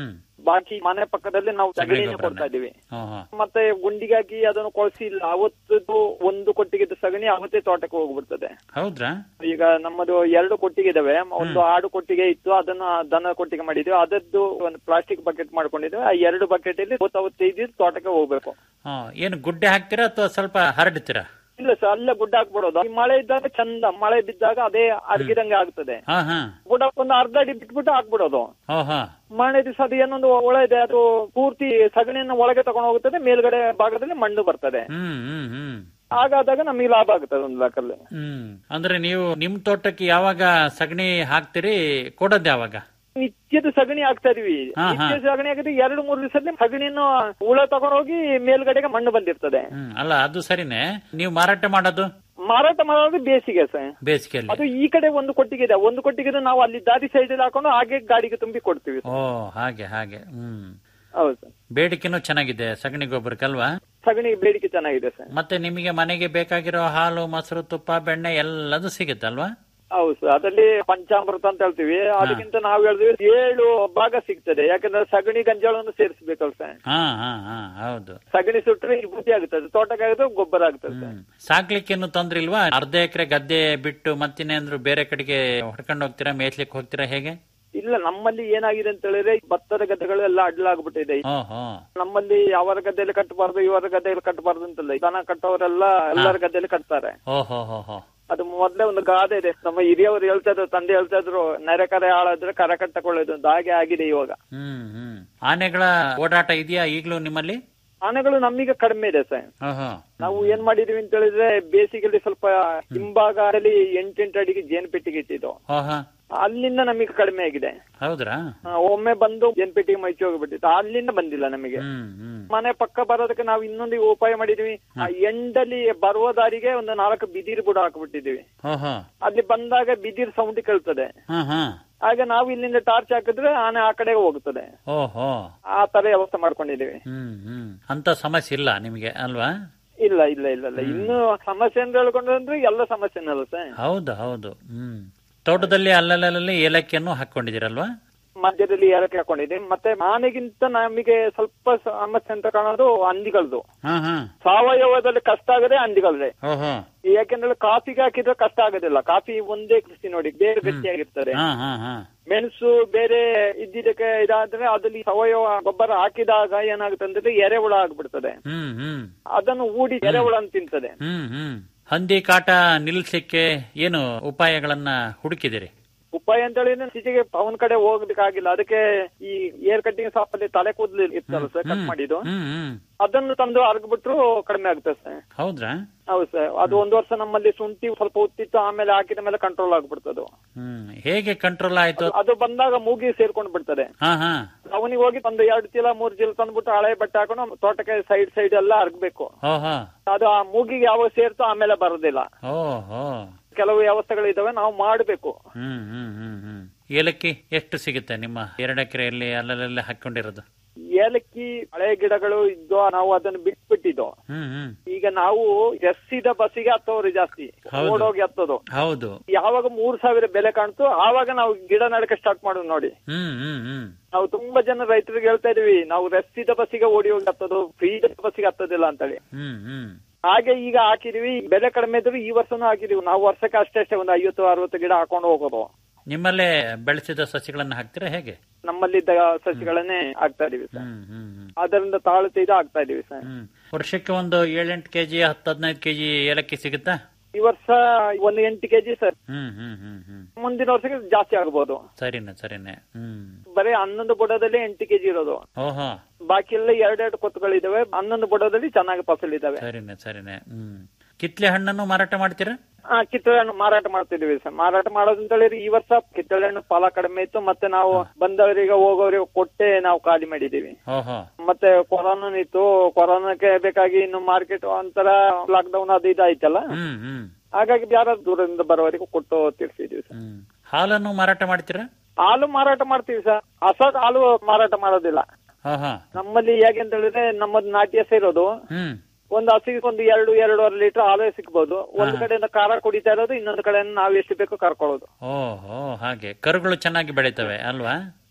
S5: ಬಾಕಿ ಮನೆ ಪಕ್ಕದಲ್ಲಿ ನಾವು
S4: ಸಗಣಿ
S5: ಸಗಣಿನೇ
S4: ಗೊಬ್ಬರನೇ.
S5: ಕೊಡ್ತಾ ಇದೀವಿ
S4: ಹ್ಮ್ ಹ್ಮ್
S5: ಮತ್ತೆ ಗುಂಡಿಗಾಗಿ ಅದನ್ನು ಕೊಳಸಿಲ್ಲ ಅವತ್ತದು ಒಂದು ಕೊಟ್ಟಿಗೆ ಸಗಣಿ ಅವತ್ತೇ ತೋಟಕ್ಕೆ ಹೋಗ್ಬಿಡ್ತದೆ
S4: ಹೌದ್ರಾ
S5: ಈಗ ನಮ್ಮದು ಎರಡು ಕೊಟ್ಟಿಗೆ ಇದಾವೆ ಒಂದು ಆಡು ಕೊಟ್ಟಿಗೆ ಇತ್ತು ಅದನ್ನ ದನ ಕೊಟ್ಟಿಗೆ ಮಾಡಿದ್ವಿ ಅದದ್ದು ಒಂದು ಪ್ಲಾಸ್ಟಿಕ್ ಬಕೆಟ್ ಮಾಡ್ಕೊಂಡಿದ್ವಿ ಆ ಎರಡು ಬಕೆಟ್ ಅಲ್ಲಿ ಅವತ್ತೈದು ತೋಟಕ್ಕೆ ಹೋಗ್ಬೇಕು
S4: ಹಾ ಏನು ಗುಡ್ಡೆ ಹಾಕ್ತೀರಾ ಅಥವಾ ಸ್ವಲ್ಪ ಹರಡ್ತೀರಾ
S5: ಇಲ್ಲ ಸರ್ ಅಲ್ಲೇ ಗುಡ್ಡ ಹಾಕ್ಬಿಡೋದು ಈ ಮಳೆ ಇದ್ದಾಗ ಚಂದ ಮಳೆ ಬಿದ್ದಾಗ ಅದೇ ಅರ್ಗಿದಂಗೆ ಆಗ್ತದೆ
S4: ಹಾ ಹಾ
S5: ಗುಡ್ಡ ಒಂದು ಅರ್ಧ ಅಡಿ ಬಿಟ್ಬಿಟ್ಟು ಹಾಕ್ಬಿಡೋದು
S4: ಹೋ ಹಾ
S5: ಮಳೆ ದಿವಸ ಅದು ಏನೊಂದು ಒಳ ಇದೆ ಅದು ಪೂರ್ತಿ ಸಗಣಿಯನ್ನು ಒಳಗೆ ತಗೊಂಡು ಹೋಗುತ್ತದೆ ಮೇಲ್ಗಡೆ ಭಾಗದಲ್ಲಿ ಮಣ್ಣು ಬರ್ತದೆ
S4: ಹ್ಮ್ ಹ್ಮ್ ಹ್ಮ್
S5: ಹಾಗಾದಾಗ ನಮಗೆ ಲಾಭ ಆಗುತ್ತದೆ ಒಂದು ಲೆಕ್ಕಲ್ಲಿ
S4: ಹ್ಮ್ ಅಂದ್ರೆ ನೀವು ನಿಮ್ ತೋಟಕ್ಕೆ ಯಾವಾಗ ಸಗಣಿ ಹಾಕ್ತೀರಿ ಕೊಡೋದ್ ಯಾವಾಗ
S5: ನಿತ್ಯದ ಸಗಣಿ ಹಾಕ್ತಾ ಇದೀವಿ
S4: ಹಾ, ಹಾ.
S5: ನಿತ್ಯ ಸಗಣಿ ಹಾಕಿದ್ರೆ ಎರಡು ಮೂರು ದಿವಸದಲ್ಲಿ ಸಗಣಿಯನ್ನು ಹುಳ ತಗೊಂಡೋಗಿ ಮೇಲ್ಗಡೆಗೆ ಮಣ್ಣು ಬಂದಿರ್ತದೆ
S4: ಹ್ಮ್ ಅಲ್ಲ ಅದು ಸರಿನೇ ನೀವು ಮಾರಾಟ ಮಾಡೋದು
S5: ಮಾರಾಟ ಮಾಡೋದು ಬೇಸಿಗೆ ಸರ್
S4: ಬೇಸಿಗೆಯಲ್ಲಿ
S5: ಅದು ಈ ಕಡೆ ಒಂದು ಕೊಟ್ಟಿಗೆ ಇದೆ ಒಂದು ಕೊಟ್ಟಿಗೆ ನಾವು ಅಲ್ಲಿ ದಾರಿ ಸೈಡ್ ಅಲ್ಲಿ ಹಾಕೊಂಡು ಹಾಗೆ ಗಾಡಿಗೆ ತುಂಬಿ ಕೊಡ್ತೀವಿ
S4: ಓ ಹಾಗೆ ಹಾಗೆ ಹ್ಮ್
S5: ಹೌದು ಸರ್
S4: ಬೇಡಿಕೆನೂ ಚೆನ್ನಾಗಿದೆ ಸಗಣಿ ಗೊಬ್ಬರಕ್ಕಲ್ವಾ
S5: ಸಗಣಿ ಬೇಡಿಕೆ ಚೆನ್ನಾಗಿದೆ ಸರ್
S4: ಮತ್ತೆ ನಿಮಗೆ ಮನೆಗೆ ಬೇಕಾಗಿರೋ ಹಾಲು ಮೊಸರು ತುಪ್ಪ ಬೆಣ್ಣೆ ಎಲ್ಲದೂ ಸಿಗುತ್ತಲ್ವಾ
S5: ಹೌದು ಸರ್ ಅದರಲ್ಲಿ ಪಂಚಾಮೃತ ಅಂತ ಹೇಳ್ತೀವಿ ಅದಕ್ಕಿಂತ ನಾವು ಹೇಳಿದ್ವಿ ಏಳು ಭಾಗ ಸಿಗ್ತದೆ ಯಾಕಂದ್ರೆ ಸಗಣಿ ಗಂಜಾಳವನ್ನು ಸೇರಿಸಬೇಕಲ್ಲ ಸರ್
S4: ಹಾ ಹಾ ಹಾ ಹೌದು
S5: ಸಗಣಿ ಸುಟ್ರೆ ವಿಭೂತಿ ಆಗುತ್ತದೆ ತೋಟಕ್ಕಾಗುತ್ತೆ ಗೊಬ್ಬರ ಆಗ್ತದೆ ಸರ್
S4: ಹ್ಮ್ ಸಾಕ್ಲಿಕ್ಕೇನು ತೊಂದ್ರೆ ಇಲ್ವಾ ಅರ್ಧ ಎಕರೆ ಗದ್ದೆ ಬಿಟ್ಟು ಮತ್ತಿನ್ನೇಂದ್ರು ಬೇರೆ ಕಡೆಗೆ ಹೊಡ್ಕೊಂಡು ಹೋಗ್ತೀರಾ ಮೇಯ್ಸ್ಲಿಕ್ಕೆ ಹೋಗ್ತೀರಾ ಹೇಗೆ
S5: ಇಲ್ಲ ನಮ್ಮಲ್ಲಿ ಏನಾಗಿದೆ ಅಂತ ಹೇಳಿದ್ರೆ ಈ ಭತ್ತದ ಗದ್ದೆಗಳು ಎಲ್ಲ ಅಡ್ಲಾಗ್ಬಿಟ್ಟಿದೆ
S4: ಓ ಹೋ
S5: ನಮ್ಮಲ್ಲಿ ಅವರ ಗದ್ದೆಯಲ್ಲಿ ಕಟ್ಟಬಾರ್ದು ಇವರ ಗದ್ದೆಯಲ್ಲಿ ಕಟ್ಟಬಾರ್ದು ಅಂತಲ್ಲ ದನ ಕಟ್ಟೋರೆಲ್ಲ ಎಲ್ಲರ ಗದ್ದೆಯಲ್ಲಿ ಕಟ್ತಾರೆ
S4: ಓ ಹೋ ಹೋ ಹೋ
S5: ಅದು ಮೊದ್ಲೇ ಒಂದು ಗಾದೆ ಇದೆ ನಮ್ಮ ಹಿರಿಯವರು ಹೇಳ್ತಾ ಇದ್ರು ತಂದೆ ಹೇಳ್ತಾ ಇದ್ರು ನೆರೆ ಕರೆ ಹಾಳಾದ್ರೆ ಕರ ಕಟ್ಟಕೊಳ್ಳೋದು ಅಂತ ಹಾಗೆ ಆಗಿದೆ ಇವಾಗ
S4: ಹ್ಮ್ ಹ್ಮ್ ಆನೆಗಳ ಓಡಾಟ ಇದೆಯಾ ಈಗ್ಲೂ ನಿಮ್ಮಲ್ಲಿ
S5: ಆನೆಗಳು ನಮಗೆ ಕಡಿಮೆ ಇದೆ ಸರ್
S4: ಓಹೋ
S5: ನಾವು ಏನ್ ಮಾಡಿದೀವಿ ಅಂತ ಹೇಳಿದ್ರೆ ಬೇಸಿಗೆಯಲ್ಲಿ ಸ್ವಲ್ಪ ಹಿಂಭಾಗದಲ್ಲಿ ಎಂಟೆಂಟು ಅಡಿಗೆ ಜೇನು ಪೆಟ್ಟಿಗೆ ಇಟ್ಟಿದ್ದು
S4: ಓಹೋ
S5: ಅಲ್ಲಿಂದ ನಮಗೆ ಕಡಿಮೆ ಆಗಿದೆ
S4: ಹೌದ್ರಾ
S5: ಆ, ಒಮ್ಮೆ ಬಂದು ಜೇನು ಪೆಟ್ಟಿಗೆ ಮೈಚಿ ಹೋಗ್ಬಿಟ್ಟಿತ್ತು ಅಲ್ಲಿಂದ ಬಂದಿಲ್ಲ ನಮಗೆ
S4: ಹ್ಮ್ ಹ್ಮ್
S5: ಮನೆ ಪಕ್ಕ ಬರೋದಕ್ಕೆ ನಾವು ಇನ್ನೊಂದು ಉಪಾಯ ಮಾಡಿದೀವಿ ಆ ಎಂಡಲ್ಲಿ ಬರುವ ದಾರಿಗೆ ಒಂದು ನಾಲ್ಕು ಬಿದಿರು ಬುಡ ಹಾಕ್ಬಿಟ್ಟಿದೀವಿ
S4: ಓಹೋ
S5: ಅಲ್ಲಿ ಬಂದಾಗ ಬಿದಿರು ಸೌಂಡ್ ಕೇಳ್ತದೆ
S4: ಹಾ ಹಾ
S5: ಆಗ ನಾವು ಇಲ್ಲಿಂದ ಟಾರ್ಚ್ ಹಾಕಿದ್ರೆ ಆನೆ ಆ ಕಡೆಗೆ ಹೋಗ್ತದೆ
S4: ಓಹೋ
S5: ಆ ತರ ವ್ಯವಸ್ಥೆ ಮಾಡ್ಕೊಂಡಿದೀವಿ
S4: ಹ್ಮ್ ಹ್ಮ್ ಅಂತ ಸಮಸ್ಯೆ ಇಲ್ಲ ನಿಮಗೆ ಅಲ್ವಾ
S5: ಇಲ್ಲ ಇಲ್ಲ ಇಲ್ಲ ಇಲ್ಲ ಇನ್ನು ಸಮಸ್ಯೆ ಅಂತ ಹೇಳ್ಕೊಂಡ್ರೆ ಎಲ್ಲ ಸಮಸ್ಯೆನಲ್ಲ ಸರ್
S4: ಹೌದು ಹೌದು ಹ್ಮ್ ತೋಟದಲ್ಲಿ ಅಲ್ಲಲ್ಲಿ ಏಲಕ್ಕಿಯನ್ನು ಹಾಕೊಂಡಿದ್ದೀರಲ್ವಾ
S5: ಮಧ್ಯದಲ್ಲಿ ಏರಕ್ಕೆ ಹಾಕೊಂಡಿದ್ದೀವಿ ಮತ್ತೆ ಆನೆಗಿಂತ ನಮಗೆ ಸ್ವಲ್ಪ ಸಮಸ್ಯೆ ಅಂತ ಕಾಣೋದು ಹಂದಿಗಳದು
S4: ಹಾ ಹಾ
S5: ಸಾವಯವದಲ್ಲಿ ಕಷ್ಟ ಆಗದೆ ಹಂದಿಗಳದೆ
S4: ಓಹೋ
S5: ಯಾಕೆಂದ್ರೆ ಕಾಫಿಗೆ ಹಾಕಿದ್ರೆ ಕಷ್ಟ ಆಗೋದಿಲ್ಲ ಕಾಫಿ ಒಂದೇ ಕೃಷಿ ನೋಡಿ ಬೇರೆ ಗಟ್ಟಿಯಾಗಿರ್ತದೆ
S4: ಹಾ ಹಾ ಹಾ
S5: ಮೆಣಸು ಬೇರೆ ಇದ್ದಿದ್ದಕ್ಕೆ ಇದಾದ್ರೆ ಅದಲ್ಲಿ ಸಾವಯವ ಗೊಬ್ಬರ ಹಾಕಿದಾಗ ಏನಾಗುತ್ತೆ ಅಂದ್ರೆ ಎರೆಹುಳ ಆಗ್ಬಿಡ್ತದೆ
S4: ಹ್ಮ್ ಹ್ಮ್
S5: ಅದನ್ನು ಊಡಿ ಎರೆಹುಳ ಅಂತ ತಿಂತದೆ
S4: ಹ್ಮ್ ಹ್ಮ್ ಹಂದಿ ಕಾಟ ನಿಲ್ಲಿಸ್ಲಿಕ್ಕೆ ಏನು ಉಪಾಯಗಳನ್ನ ಹುಡುಕಿದಿರಿ
S5: ಉಪಾಯ ಅಂತ ಹೇಳಿದ್ರೆ ಸಿಟಿಗೆ ಅವನ ಕಡೆ ಹೋಗ್ಲಿಕ್ಕಾಗಿಲ್ಲ ಅದಕ್ಕೆ ಈ ಏರ್ ಕಟ್ಟಿಂಗ್ ಶಾಪ್ ಅಲ್ಲಿ ತಲೆ ಕೂದಲು ಇರ್ತಲ್ಲ ಸರ್ ಕಟ್ ಮಾಡಿದ್ದು
S4: ಹ್ಮ್ ಹ್ಮ್
S5: ಅದನ್ನು ತಂದು ಅರ್ಗ್ಬಿಟ್ರು ಕಡಿಮೆ ಆಗುತ್ತೆ ಸರ್
S4: ಹೌದ್ರಾ
S5: ಹೌದು ಸರ್ ಅದು ಒಂದು ವರ್ಷ ನಮ್ಮಲ್ಲಿ ಶುಂಠಿ ಸ್ವಲ್ಪ ಉತ್ತಿತ್ತು ಆಮೇಲೆ ಹಾಕಿದ ಮೇಲೆ ಕಂಟ್ರೋಲ್ ಆಗ್ಬಿಡ್ತದೆ
S4: ಹ್ಮ್ ಹೇಗೆ ಕಂಟ್ರೋಲ್ ಆಯ್ತು
S5: ಅದು ಬಂದಾಗ ಮೂಗಿ ಸೇರ್ಕೊಂಡು ಬಿಡ್ತದೆ
S4: ಹಾ ಹಾ
S5: ಅವನಿಗೆ ಹೋಗಿ ಒಂದು ಎರಡು ಚೀಲ ಮೂರು ಚೀಲ ತಂದ್ಬಿಟ್ಟು ಹಳೆ ಬಟ್ಟೆ ಹಾಕೊಂಡು ತೋಟಕ್ಕೆ ಸೈಡ್ ಸೈಡ್ ಎಲ್ಲ ಅರ್ಗ್ಬೇಕು
S4: ಓಹೋ
S5: ಅದು ಆ ಮೂಗಿಗೆ ಯಾವಾಗ ಸೇರ್ತೋ ಆಮೇಲೆ ಬರೋದಿಲ್ಲ
S4: ಓಹೋ
S5: ಕೆಲವು ವ್ಯವಸ್ಥೆಗಳು ಇದಾವೆ ನಾವು ಮಾಡಬೇಕು
S4: ಹ್ಮ್ ಹ್ಮ್ ಹ್ಮ್ ಹ್ಮ್ ಏಲಕ್ಕಿ ಎಷ್ಟು ಸಿಗುತ್ತೆ ನಿಮ್ಮ ಎರಡು ಎಕರೆಯಲ್ಲಿ ಅಲ್ಲಲ್ಲಿ ಹಾಕೊಂಡಿರೋದು
S5: ಏಲಕ್ಕಿ ಹಳೆ ಗಿಡಗಳು ಇದ್ದು ನಾವು ಅದನ್ನು ಬಿಟ್ಬಿಟ್ಟಿದ್ದು
S4: ಹ್ಮ್ ಹ್ಮ್
S5: ಈಗ ನಾವು ಎಸ್ಸಿದ ಬಸ್ಸಿಗೆ ಹತ್ತೋರು ಜಾಸ್ತಿ
S4: ಹೌದು.
S5: ಓಡೋಗಿ ಹತ್ತೋದು
S4: ಹೌದು
S5: ಯಾವಾಗ ಮೂರ್ ಸಾವಿರ ಬೆಲೆ ಕಾಣ್ತು ಆವಾಗ ನಾವು ಗಿಡ ನಡಕ್ಕೆ ಸ್ಟಾರ್ಟ್ ಮಾಡೋದು ನೋಡಿ
S4: ಹ್ಮ್ ಹ್ಮ್ ಹ್ಮ್
S5: ನಾವು ತುಂಬಾ ಜನ ರೈತರಿಗೆ ಹೇಳ್ತಾ ಇದೀವಿ ನಾವು ರೆಸ್ಸಿದ ಬಸ್ಸಿಗೆ ಓಡಿ ಹೋಗಿ ಹತ್ತೋದು ಫ್ರೀ ಬಸ್ಸಿಗೆ ಹತ್ತೋದಿಲ್ಲ ಅಂತೇಳಿ
S4: ಹ್ಮ್ ಹ್ಮ್
S5: ಹಾಗೆ ಈಗ ಹಾಕಿದೀವಿ ಬೆಲೆ ಕಡಿಮೆ ಇದ್ರು ಈ ವರ್ಷನೂ ಹಾಕಿದೀವಿ ನಾವು ವರ್ಷಕ್ಕೆ ಅಷ್ಟೇ ಅಷ್ಟೇ ಒಂದು ಐವತ್ತು ಅರವತ್ತು ಗಿಡ ಹಾಕೊಂಡು ಹೋಗೋದು
S4: ನಿಮ್ಮಲ್ಲೇ ಬೆಳೆಸಿದ ಸಸಿಗಳನ್ನ ಹಾಕ್ತೀರಾ ಹೇಗೆ
S5: ನಮ್ಮಲ್ಲಿದ್ದ ಸಸಿಗಳನ್ನೇ ಹಾಕ್ತಾ ಇದೀವಿ ಸರ್
S4: ಹ್ಮ್ ಹ್ಮ್ ಹ್ಮ್
S5: ಅದರಿಂದ ತಾಳು ತೆಗೆದು ಹಾಕ್ತಾ ಇದೀವಿ ಸರ್
S4: ಹ್ಮ್ ವರ್ಷಕ್ಕೆ ಒಂದು ಏಳೆಂಟು ಕೆಜಿ ಹತ್ತು ಹದಿನೈದು ಕೆಜಿ ಏಲಕ್ಕಿ ಸಿಗುತ್ತಾ
S5: ಈ ವರ್ಷ ಒಂದು ಎಂಟು ಕೆಜಿ ಸರ್
S4: ಹ್ಮ್ ಹ್ಮ್ ಹ್ಮ್ ಹ್ಮ್
S5: ಮುಂದಿನ ವರ್ಷಕ್ಕೆ ಜಾಸ್ತಿ ಆಗ್ಬೋದು
S4: ಸರಿನೆ ಸರಿನೆ ಹ್ಮ್
S5: ಬರೀ ಹನ್ನೊಂದು ಬುಡದಲ್ಲಿ ಎಂಟು ಕೆಜಿ ಇರೋದು
S4: ಓಹೋ
S5: ಬಾಕಿ ಎಲ್ಲ ಎರಡೆರಡು ಕೊತ್ತುಗಳಿದಾವೆ ಹನ್ನೊಂದು ಬುಡದಲ್ಲಿ ಚೆನ್ನಾಗಿ ಫಸಲ್ ಇದಾವೆ
S4: ಸರಿನೆ ಸರಿನೆ ಹ್ಮ್ ಕಿತ್ಲೆ ಹಣ್ಣನ್ನು ಮಾರಾಟ ಮಾಡ್ತೀರಾ
S5: ಆ ಕಿತ್ತಳೆ ಹಣ್ಣು ಮಾರಾಟ ಮಾಡ್ತಿದೀವಿ ಸರ್ ಮಾರಾಟ ಮಾಡೋದು ಅಂತ ಹೇಳಿದ್ರೆ ಈ ವರ್ಷ ಕಿತ್ತಳೆ ಹಣ್ಣು ಫಲ ಕಡಿಮೆ ಇತ್ತು ಮತ್ತೆ ನಾವು ಬಂದವರಿಗೆ ಹೋಗೋರಿಗೆ ಕೊಟ್ಟೆ ನಾವು ಖಾಲಿ ಮಾಡಿದೀವಿ
S4: ಓಹೋ
S5: ಮತ್ತೆ ಕೊರೋನಾ ಇತ್ತು ಕೊರೋನಾಕ್ಕೆ ಬೇಕಾಗಿ ಇನ್ನು ಮಾರ್ಕೆಟ್ ಒಂಥರ ಲಾಕ್ ಡೌನ್ ಅದು ಇದಾಯ್ತಲ್ಲ
S4: ಹ್ಮ್ ಹ್ಮ್
S5: ಹಾಗಾಗಿ ಯಾರ ದೂರದಿಂದ ಬರೋವರೆಗೂ ಕೊಟ್ಟು ತಿರ್ಸಿದೀವಿ ಸರ್
S4: ಹ್ಮ್ ಹಾಲನ್ನು ಮಾರಾಟ ಮಾಡ್ತೀರಾ
S5: ಹಾಲು ಮಾರಾಟ ಮಾಡ್ತೀವಿ ಸರ್ ಹೊಸ ಹಾಲು ಮಾರಾಟ ಮಾಡೋದಿಲ್ಲ
S4: ಹಾ ಹಾ
S5: ನಮ್ಮಲ್ಲಿ ಹೇಗೆ ಅಂತ ಹೇಳಿದ್ರೆ ನಮ್ಮದು ನಾಟಿ ಹಸ ಇರೋದು
S4: ಹ್ಮ್
S5: ಒಂದು ಹಸಿಗೆ ಒಂದು ಎರಡು ಎರಡೂವರೆ ಲೀಟರ್ ಹಾಲು ಸಿಗ್ಬೋದು ಒಂದು ಕಡೆಯಿಂದ ಖಾರ ಕುಡಿತಾ ಇರೋದು ಇನ್ನೊಂದು ಕಡೆಯಿಂದ ನಾವು ಎಷ್ಟು ಬೇಕೋ ಕರ್ಕೊಳ್ಳೋದು
S4: ಓಹೋ ಹಾಗೆ ಕರುಗಳು ಚೆನ್ನಾಗಿ ಬೆಳಿತವೆ ಅಲ್ವಾ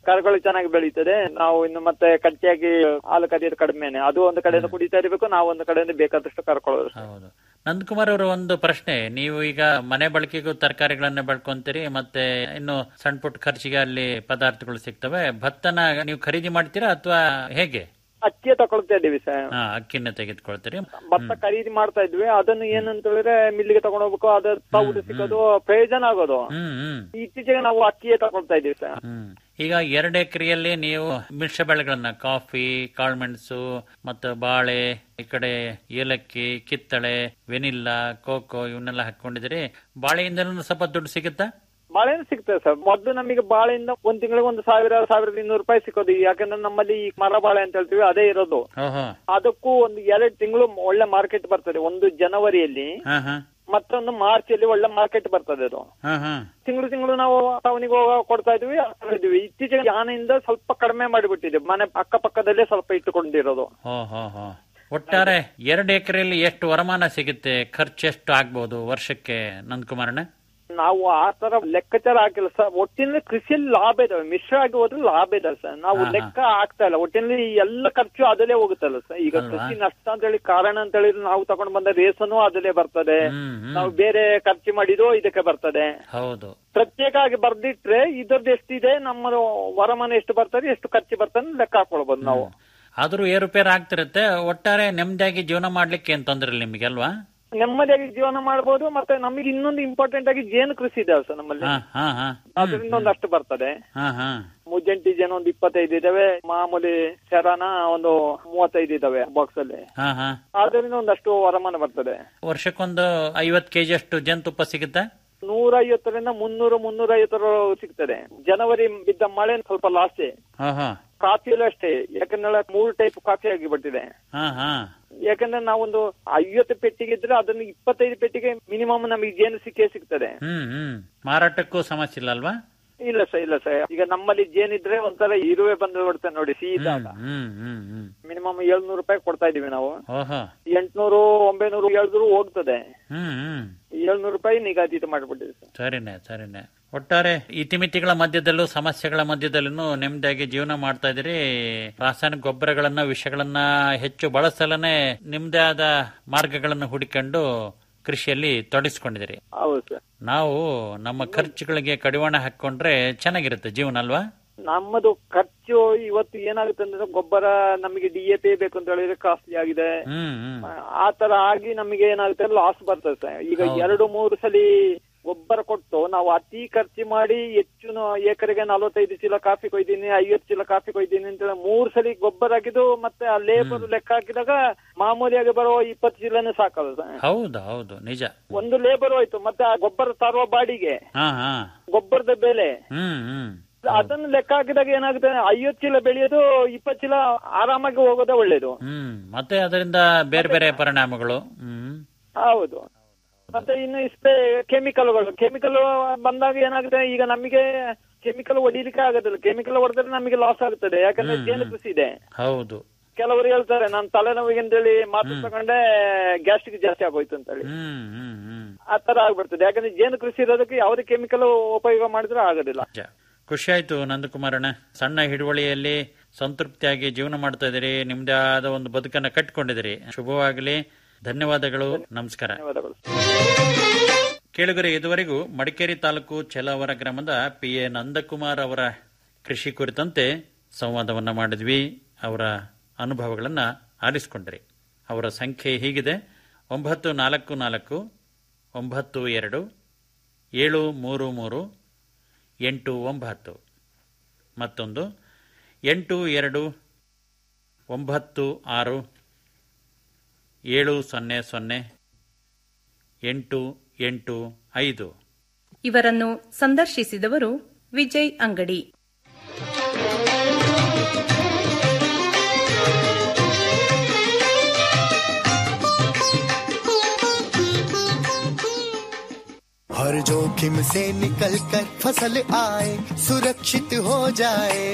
S5: ಕರುಗಳು ಚೆನ್ನಾಗಿ ಬೆಳೀತದೆ ನಾವು ಇನ್ನು ಮತ್ತೆ ಕಚ್ಚಿಯಾಗಿ ಹಾಲು ಕದಿಯೋದು ಕಡಿಮೆನೆ ಅದು ಒಂದು ಕಡೆಯಿಂದ ಕುಡಿತಾ ಇರಬೇಕು ನಾವು ಒಂದು ಕಡೆಯಿಂದ ಬೇಕಾದಷ್ಟು ಕರ್ಕೊಳ್ಳೋದು
S4: ಹೌದು ನಂದಕುಮಾರ್ ಅವರ ಒಂದು ಪ್ರಶ್ನೆ ನೀವು ಈಗ ಮನೆ ಬಳಕೆಗೂ ತರಕಾರಿಗಳನ್ನ ಬೆಳ್ಕೊಂತೀರಿ ಮತ್ತೆ ಇನ್ನು ಸಣ್ಣ ಪುಟ್ಟ ಖರ್ಚಿಗೆ ಅಲ್ಲಿ ಪದಾರ್ಥಗಳು ಸಿಗ್ತವೆ ಭತ್ತನ ನೀವು ಖರೀದಿ ಮಾಡ್ತೀರಾ ಅಥವಾ ಹೇಗೆ
S5: ಅಕ್ಕಿಯ ತಗೊಳ್ತಾ ಇದ್ದೀವಿ ಸರ್
S4: ಹಾ ಅಕ್ಕಿನ ತೆಗೆದುಕೊಳ್ತೀರಿ
S5: ಭತ್ತ ಖರೀದಿ ಮಾಡ್ತಾ ಇದ್ವಿ ಅದನ್ನು ಏನಂತ ಹೇಳಿದ್ರೆ ಮಿಲ್ಲಿಗೆ ತಗೊಂಡು ಹೋಗ್ಬೇಕು ಅದ ತೌಡು ಸಿಗೋದು ಪ್ರಯೋಜನ ಆಗೋದು
S4: ಹ್ಮ್ ಹ್ಮ್
S5: ಇತ್ತೀಚೆಗೆ ನಾವು ಅಕ್ಕಿಯೇ ತಗೊಳ್ತಾ ಇದ್ದೀವಿ ಸರ್
S4: ಹ್ಮ್ ಈಗ ಎರಡು ಎಕರೆಯಲ್ಲಿ ನೀವು ಮಿಶ್ರ ಬೆಳೆಗಳನ್ನ ಕಾಫಿ ಕಾಳುಮೆಣಸು ಮತ್ತು ಬಾಳೆ ಈ ಕಡೆ ಏಲಕ್ಕಿ ಕಿತ್ತಳೆ ವೆನಿಲ್ಲಾ ಕೋಕೋ ಇವನ್ನೆಲ್ಲ ಹಾಕೊಂಡಿದಿರಿ ಬಾಳೆಯಿಂದಲೂ ಸ್ವಲ್ಪ ದುಡ್ಡು ಸಿಗುತ್ತಾ
S5: ಬಾಳೆಹಣ್ಣು ಸಿಗ್ತದೆ ಸರ್ ಮೊದಲು ನಮಗೆ ಬಾಳೆಯಿಂದ ಒಂದ್ ತಿಂಗಳಿಗೆ ಒಂದು ಸಾವಿರ ಸಾವಿರದ ಇನ್ನೂರು ರೂಪಾಯಿ ಸಿಕ್ಕೋದು ಯಾಕಂದ್ರೆ ನಮ್ಮಲ್ಲಿ ಈ ಮರ ಬಾಳೆ ಅಂತ ಹೇಳ್ತೀವಿ ಅದೇ ಇರೋದು
S4: ಓಹೋ
S5: ಅದಕ್ಕೂ ಒಂದು ಎರಡು ತಿಂಗಳು ಒಳ್ಳೆ ಮಾರ್ಕೆಟ್ ಬರ್ತದೆ ಒಂದು ಜನವರಿಯಲ್ಲಿ
S4: ಹಾ ಹಾ
S5: ಮತ್ತೊಂದು ಮಾರ್ಚ್ ಅಲ್ಲಿ ಒಳ್ಳೆ ಮಾರ್ಕೆಟ್ ಬರ್ತದೆ ಅದು
S4: ಹಾ ಹಾ
S5: ತಿಂಗಳು ತಿಂಗಳು ನಾವು ಟೌನಿಗೆ ಹೋಗ ಕೊಡ್ತಾ ಇದ್ವಿ ಇದ್ವಿ ಇತ್ತೀಚೆಗೆ ಯಾನೆಯಿಂದ ಸ್ವಲ್ಪ ಕಡಿಮೆ ಮಾಡಿಬಿಟ್ಟಿದೆ ಮನೆ ಅಕ್ಕಪಕ್ಕದಲ್ಲೇ ಸ್ವಲ್ಪ ಇಟ್ಟುಕೊಂಡಿರೋದು
S4: ಹೋ ಹೋ ಹೋ ಒಟ್ಟಾರೆ ಎರಡು ಎಕರೆಯಲ್ಲಿ ಎಷ್ಟು ವರಮಾನ ಸಿಗುತ್ತೆ ಖರ್ಚು ಎಷ್ಟು ಆಗ್ಬಹುದು ವರ್ಷಕ್ಕೆ ನಂದಕುಮಾರಣ್ಣ
S5: ನಾವು ಆ ತರ ಲೆಕ್ಕಾಚಾರ ಹಾಕಿಲ್ಲ ಸರ್ ಒಟ್ಟಿನಲ್ಲಿ ಕೃಷಿಯಲ್ಲಿ ಲಾಭ ಇದಾವೆ ಮಿಶ್ರ ಆಗಿ ಹೋದ್ರೆ ಲಾಭ ಇದೆ ಸರ್ ನಾವು
S4: ಹಾ, ಹಾ.
S5: ಲೆಕ್ಕ ಆಗ್ತಾ ಇಲ್ಲ ಒಟ್ಟಿನಲ್ಲಿ ಎಲ್ಲ ಖರ್ಚು ಅದಲ್ಲೇ ಹೋಗುತ್ತಲ್ಲ ಸರ್ ಈಗ
S4: ಅಲ್ವಾ?
S5: ಕೃಷಿ ನಷ್ಟ ಅಂತ ಹೇಳಿ ಕಾರಣ ಅಂತ ಹೇಳಿದ್ರೆ ನಾವು ತಗೊಂಡು ಬಂದ ರೇಸನು ಅದಲ್ಲೇ ಬರ್ತದೆ
S4: ಹ್ಮ್ ಹ್ಮ್
S5: ನಾವು ಬೇರೆ ಖರ್ಚು ಮಾಡಿದ್ದು ಇದಕ್ಕೆ ಬರ್ತದೆ
S4: ಹೌದು
S5: ಪ್ರತ್ಯೇಕ ಆಗಿ ಬರ್ದಿಟ್ರೆ ಇದ್ರದ್ದು ಎಷ್ಟಿದೆ ನಮ್ಮ ವರಮಾನ ಎಷ್ಟು ಬರ್ತದೆ ಎಷ್ಟು ಖರ್ಚು ಬರ್ತದೆ ಅಂತ ಲೆಕ್ಕ ಹಾಕೊಳ್ಬಹುದು ನಾವು
S4: ಆದ್ರೂ ಏರುಪೇರು ಆಗ್ತಿರುತ್ತೆ ಒಟ್ಟಾರೆ ನೆಮ್ಮದಿಯಾಗಿ ಜೀವನ ಮಾಡ್ಲಿಕ್ಕೆ ಏನ್ ತೊಂದ್ರೆ ಇಲ್ಲ ನಿಮಗೆ ಅಲ್ವಾ
S5: ನೆಮ್ಮದಿಯಾಗಿ ಜೀವನ ಮಾಡಬಹುದು ಮತ್ತೆ ನಮಗೆ ಇನ್ನೊಂದು ಇಂಪಾರ್ಟೆಂಟ್ ಆಗಿ ಜೇನು ಕೃಷಿ ಇದೆ ಸರ್ ನಮ್ಮಲ್ಲಿ
S4: ಹಾ ಹಾ ಹಾ
S5: ಅದರಿಂದ ಒಂದಷ್ಟು ಬರ್ತದೆ
S4: ಹಾ ಹಾ
S5: ಮುಜ್ಜಂಟಿ ಜನ ಒಂದು ಇಪ್ಪತ್ತೈದು ಇದಾವೆ ಮಾಮೂಲಿ ಶರಾನ ಒಂದು ಮೂವತ್ತೈದು ಇದಾವೆ ಬಾಕ್ಸ್ ಅಲ್ಲಿ
S4: ಹಾ ಹಾ
S5: ಅದರಿಂದ ಒಂದಷ್ಟು ವರಮಾನ ಬರ್ತದೆ
S4: ವರ್ಷಕ್ಕೊಂದು ಐವತ್ ಕೆಜಿ ಅಷ್ಟು ಜೇನುತುಪ್ಪ ಸಿಗುತ್ತಾ
S5: ನೂರ ಐವತ್ತರಿಂದ ಮುನ್ನೂರು ಮುನ್ನೂರ ಐವತ್ತರ ಸಿಗ್ತದೆ ಜನವರಿ ಬಿದ್ದ ಮಳೆ ಸ್ವಲ್ಪ ಲಾಸ್ಟೇ
S4: ಹಾ ಹಾ
S5: ಕಾಫಿಯಲ್ಲೂ ಅಷ್ಟೇ ಯಾಕಂದ್ರೆ ಮೂರು ಟೈಪ್ ಕಾಫಿ ಆಗಿಬಿಟ್ಟಿದೆ
S4: ಹಾ ಹಾ
S5: ಯಾಕಂದ್ರೆ ನಾವೊಂದು ಐವತ್ತು ಪೆಟ್ಟಿಗೆ ಇದ್ರೆ ಅದನ್ನು ಇಪ್ಪತ್ತೈದು ಪೆಟ್ಟಿಗೆ ಮಿನಿಮಮ್ ನಮಗೆ ಜೇನು ಸಿಕ್ಕೇ ಸಿಗ್ತದೆ
S4: ಹ್ಮ್ ಹ್ಮ್ ಮಾರಾಟಕ್ಕೂ ಸಮಸ್ಯೆ ಇಲ್ಲ ಅಲ್ವಾ
S5: ಇಲ್ಲ ಸರ್ ಇಲ್ಲ ಸರ್ ಈಗ ನಮ್ಮಲ್ಲಿ ಜೇನಿದ್ರೆ ಒಂಥರ ಇರುವೆ ಬಂದು ಬಿಡ್ತದೆ ನೋಡಿ ಸೀದಾ
S4: ಹ್ಮ್ ಹ್ಮ್ ಹ್ಮ್
S5: ಮಿನಿಮಮ್ ಏಳ್ನೂರು ರೂಪಾಯಿ ಕೊಡ್ತಾ ಇದೀವಿ ನಾವು
S4: ಓಹೋ
S5: ಎಂಟ್ನೂರು ಒಂಬೈನೂರು ಹೇಳಿದ್ರು ಹೋಗ್ತದೆ
S4: ಹ್ಮ್ ಹ್ಮ್
S5: ಏಳ್ನೂರು ರೂಪಾಯಿ ನಿಗದಿತ ಮಾಡಿಬಿಟ್ಟಿದೆ ಸರ್
S4: ಸರಿನೆ ಸರಿನೆ ಒಟ್ಟಾರೆ ಇತಿಮಿತಿಗಳ ಮಧ್ಯದಲ್ಲೂ ಸಮಸ್ಯೆಗಳ ಮಧ್ಯದಲ್ಲೂ ನೆಮ್ಮದಿಯಾಗಿ ಜೀವನ ಮಾಡ್ತಾ ಇದ್ದೀರಿ ರಾಸಾಯನಿಕ ಗೊಬ್ಬರಗಳನ್ನ ವಿಷಗಳನ್ನ ಹೆಚ್ಚು ಬಳಸಲನೆ ನಿಮ್ದೇ ಆದ ಮಾರ್ಗಗಳನ್ನು ಹುಡುಕೊಂಡು ಕೃಷಿಯಲ್ಲಿ ತೊಡಗಿಸ್ಕೊಂಡಿದ್ದೀರಿ
S5: ಹೌದು ಸರ್
S4: ನಾವು ನಮ್ಮ ಖರ್ಚುಗಳಿಗೆ ಕಡಿವಾಣ ಹಾಕೊಂಡ್ರೆ ಚೆನ್ನಾಗಿರುತ್ತೆ ಜೀವನ ಅಲ್ವಾ
S5: ನಮ್ಮದು ಖರ್ಚು ಇವತ್ತು ಏನಾಗುತ್ತೆ ಅಂದ್ರೆ ಗೊಬ್ಬರ ನಮಗೆ ಡಿ ಎ ಪಿ ಬೇಕು ಅಂತ ಹೇಳಿದ್ರೆ ಕಾಸ್ಟ್ಲಿ ಆಗಿದೆ
S4: ಹ್ಮ್ ಹ್ಮ್
S5: ಆ ತರ ಆಗಿ ನಮಗೆ ಏನಾಗುತ್ತೆ ಲಾಸ್ ಬರ್ತದೆ ಸರ್ ಈಗ
S4: ಹೌದು.
S5: ಎರಡು ಮೂರು ಸಲ ಗೊಬ್ಬರ ಕೊಟ್ಟು ನಾವು ಅತಿ ಖರ್ಚು ಮಾಡಿ ಹೆಚ್ಚು ನ- ಎಕರೆಗೆ ನಲವತ್ತೈದು ಚೀಲ ಕಾಫಿ ಕೊಯ್ದೀನಿ ಐವತ್ತು ಚೀಲ ಕಾಫಿ ಕೊಯ್ದೀನಿ ಅಂತ ಹೇಳಿ ಮೂರು ಸಲ ಗೊಬ್ಬರ ಹಾಕಿದ್ದು ಮತ್ತೆ ಆ ಲೇಬರ್ ಲೆಕ್ಕ ಹಾಕಿದಾಗ ಮಾಮೂಲಿಯಾಗಿ ಬರೋ ಇಪ್ಪತ್ತು ಚೀಲನೇ ಸಾಕಲ್ಲ ಸರ್
S4: ಹೌದು ಹೌದು ನಿಜ
S5: ಒಂದು ಲೇಬರ್ ಹೋಯ್ತು ಮತ್ತೆ ಆ ಗೊಬ್ಬರ ತರುವ ಬಾಡಿಗೆ
S4: ಹಾ ಹಾ
S5: ಗೊಬ್ಬರದ ಬೆಲೆ
S4: ಹ್ಮ್ ಹ್ಮ್
S5: ಅದನ್ನು ಲೆಕ್ಕ ಹಾಕಿದಾಗ ಏನಾಗುತ್ತೆ ಐವತ್ತು ಚೀಲ ಬೆಳೆಯೋದು ಇಪ್ಪತ್ತು ಚೀಲ ಆರಾಮಾಗಿ ಹೋಗೋದೇ ಒಳ್ಳೇದು
S4: ಹ್ಮ್ ಮತ್ತೆ ಅದರಿಂದ ಬೇರೆ ಬೇರೆ ಪರಿಣಾಮಗಳು ಹ್ಮ್
S5: ಹೌದು ಮತ್ತೆ ಇನ್ನು ಇಷ್ಟೇ ಕೆಮಿಕಲ್ಗಳು ಕೆಮಿಕಲ್ ಬಂದಾಗ ಏನಾಗುತ್ತೆ ಈಗ ನಮಗೆ ಕೆಮಿಕಲ್ ಹೊಡಿಲಿಕ್ಕೆ ಆಗೋದಿಲ್ಲ ಕೆಮಿಕಲ್ ಹೊಡೆದ್ರೆ ನಮಗೆ ಲಾಸ್ ಆಗುತ್ತದೆ ಯಾಕಂದ್ರೆ
S4: ಹ್ಮ್,
S5: ಜೇನು
S4: ಹ್ಮ್.
S5: ಕೃಷಿ ಇದೆ
S4: ಹೌದು
S5: ಕೆಲವರು ಹೇಳ್ತಾರೆ ನಾನು ತಲೆನೋವಿಗೆ ಅಂತೇಳಿ ಮಾತು ತಗೊಂಡೆ ಗ್ಯಾಸ್ಟ್ರಿಕ್ ಜಾಸ್ತಿ ಆಗೋಯ್ತು ಅಂತೇಳಿ
S4: ಹ್ಮ್ ಹ್ಮ್ ಹ್ಮ್
S5: ಆ ತರ ಆಗ್ಬಿಡ್ತದೆ ಯಾಕಂದ್ರೆ ಜೇನು ಕೃಷಿ ಇರೋದಕ್ಕೆ ಯಾವುದೇ ಕೆಮಿಕಲ್ ಉಪಯೋಗ ಮಾಡಿದ್ರೆ ಆಗೋದಿಲ್ಲ
S4: ನಿಜ. ಖುಷಿ ಆಯ್ತು ನಂದಕುಮಾರಣ್ಣ ಸಣ್ಣ ಹಿಡುವಳಿಯಲ್ಲಿ ಸಂತೃಪ್ತಿಯಾಗಿ ಜೀವನ ಮಾಡ್ತಾ ಇದ್ದೀರಿ ನಿಮ್ದೇ ಆದ ಒಂದು ಬದುಕನ್ನ ಕಟ್ಕೊಂಡಿದ್ದೀರಿ ಶುಭವಾಗಲಿ ಧನ್ಯವಾದಗಳು ನಮಸ್ಕಾರ
S5: ಧನ್ಯವಾದಗಳು
S4: ಕೇಳುಗರೆ ಇದುವರೆಗೂ ಮಡಿಕೇರಿ ತಾಲೂಕು ಚೆಲಾವರ ಗ್ರಾಮದ ಪಿ ಎ ನಂದಕುಮಾರ್ ಅವರ ಕೃಷಿ ಕುರಿತಂತೆ ಸಂವಾದವನ್ನ ಮಾಡಿದ್ವಿ ಅವರ ಅನುಭವಗಳನ್ನ ಆಲಿಸಿಕೊಂಡ್ರಿ ಅವರ ಸಂಖ್ಯೆ ಹೀಗಿದೆ ಒಂಬತ್ತು ನಾಲ್ಕು ನಾಲ್ಕು ಒಂಬತ್ತು ಎರಡು ಏಳು ಮೂರು ಮೂರು ಎಂಟು ಒಂಬತ್ತು ಮತ್ತೊಂದು ಎಂಟು ಎರಡು ಒಂಬತ್ತು ಆರು ಏಳು ಸೊನ್ನೆ ಸೊನ್ನೆ ಎಂಟು ಎಂಟು ಐದು
S6: ಇವರನ್ನು ಸಂದರ್ಶಿಸಿದವರು ವಿಜಯ್ ಅಂಗಡಿ
S7: हर जोखिम से निकल कर फसल आए सुरक्षित हो जाए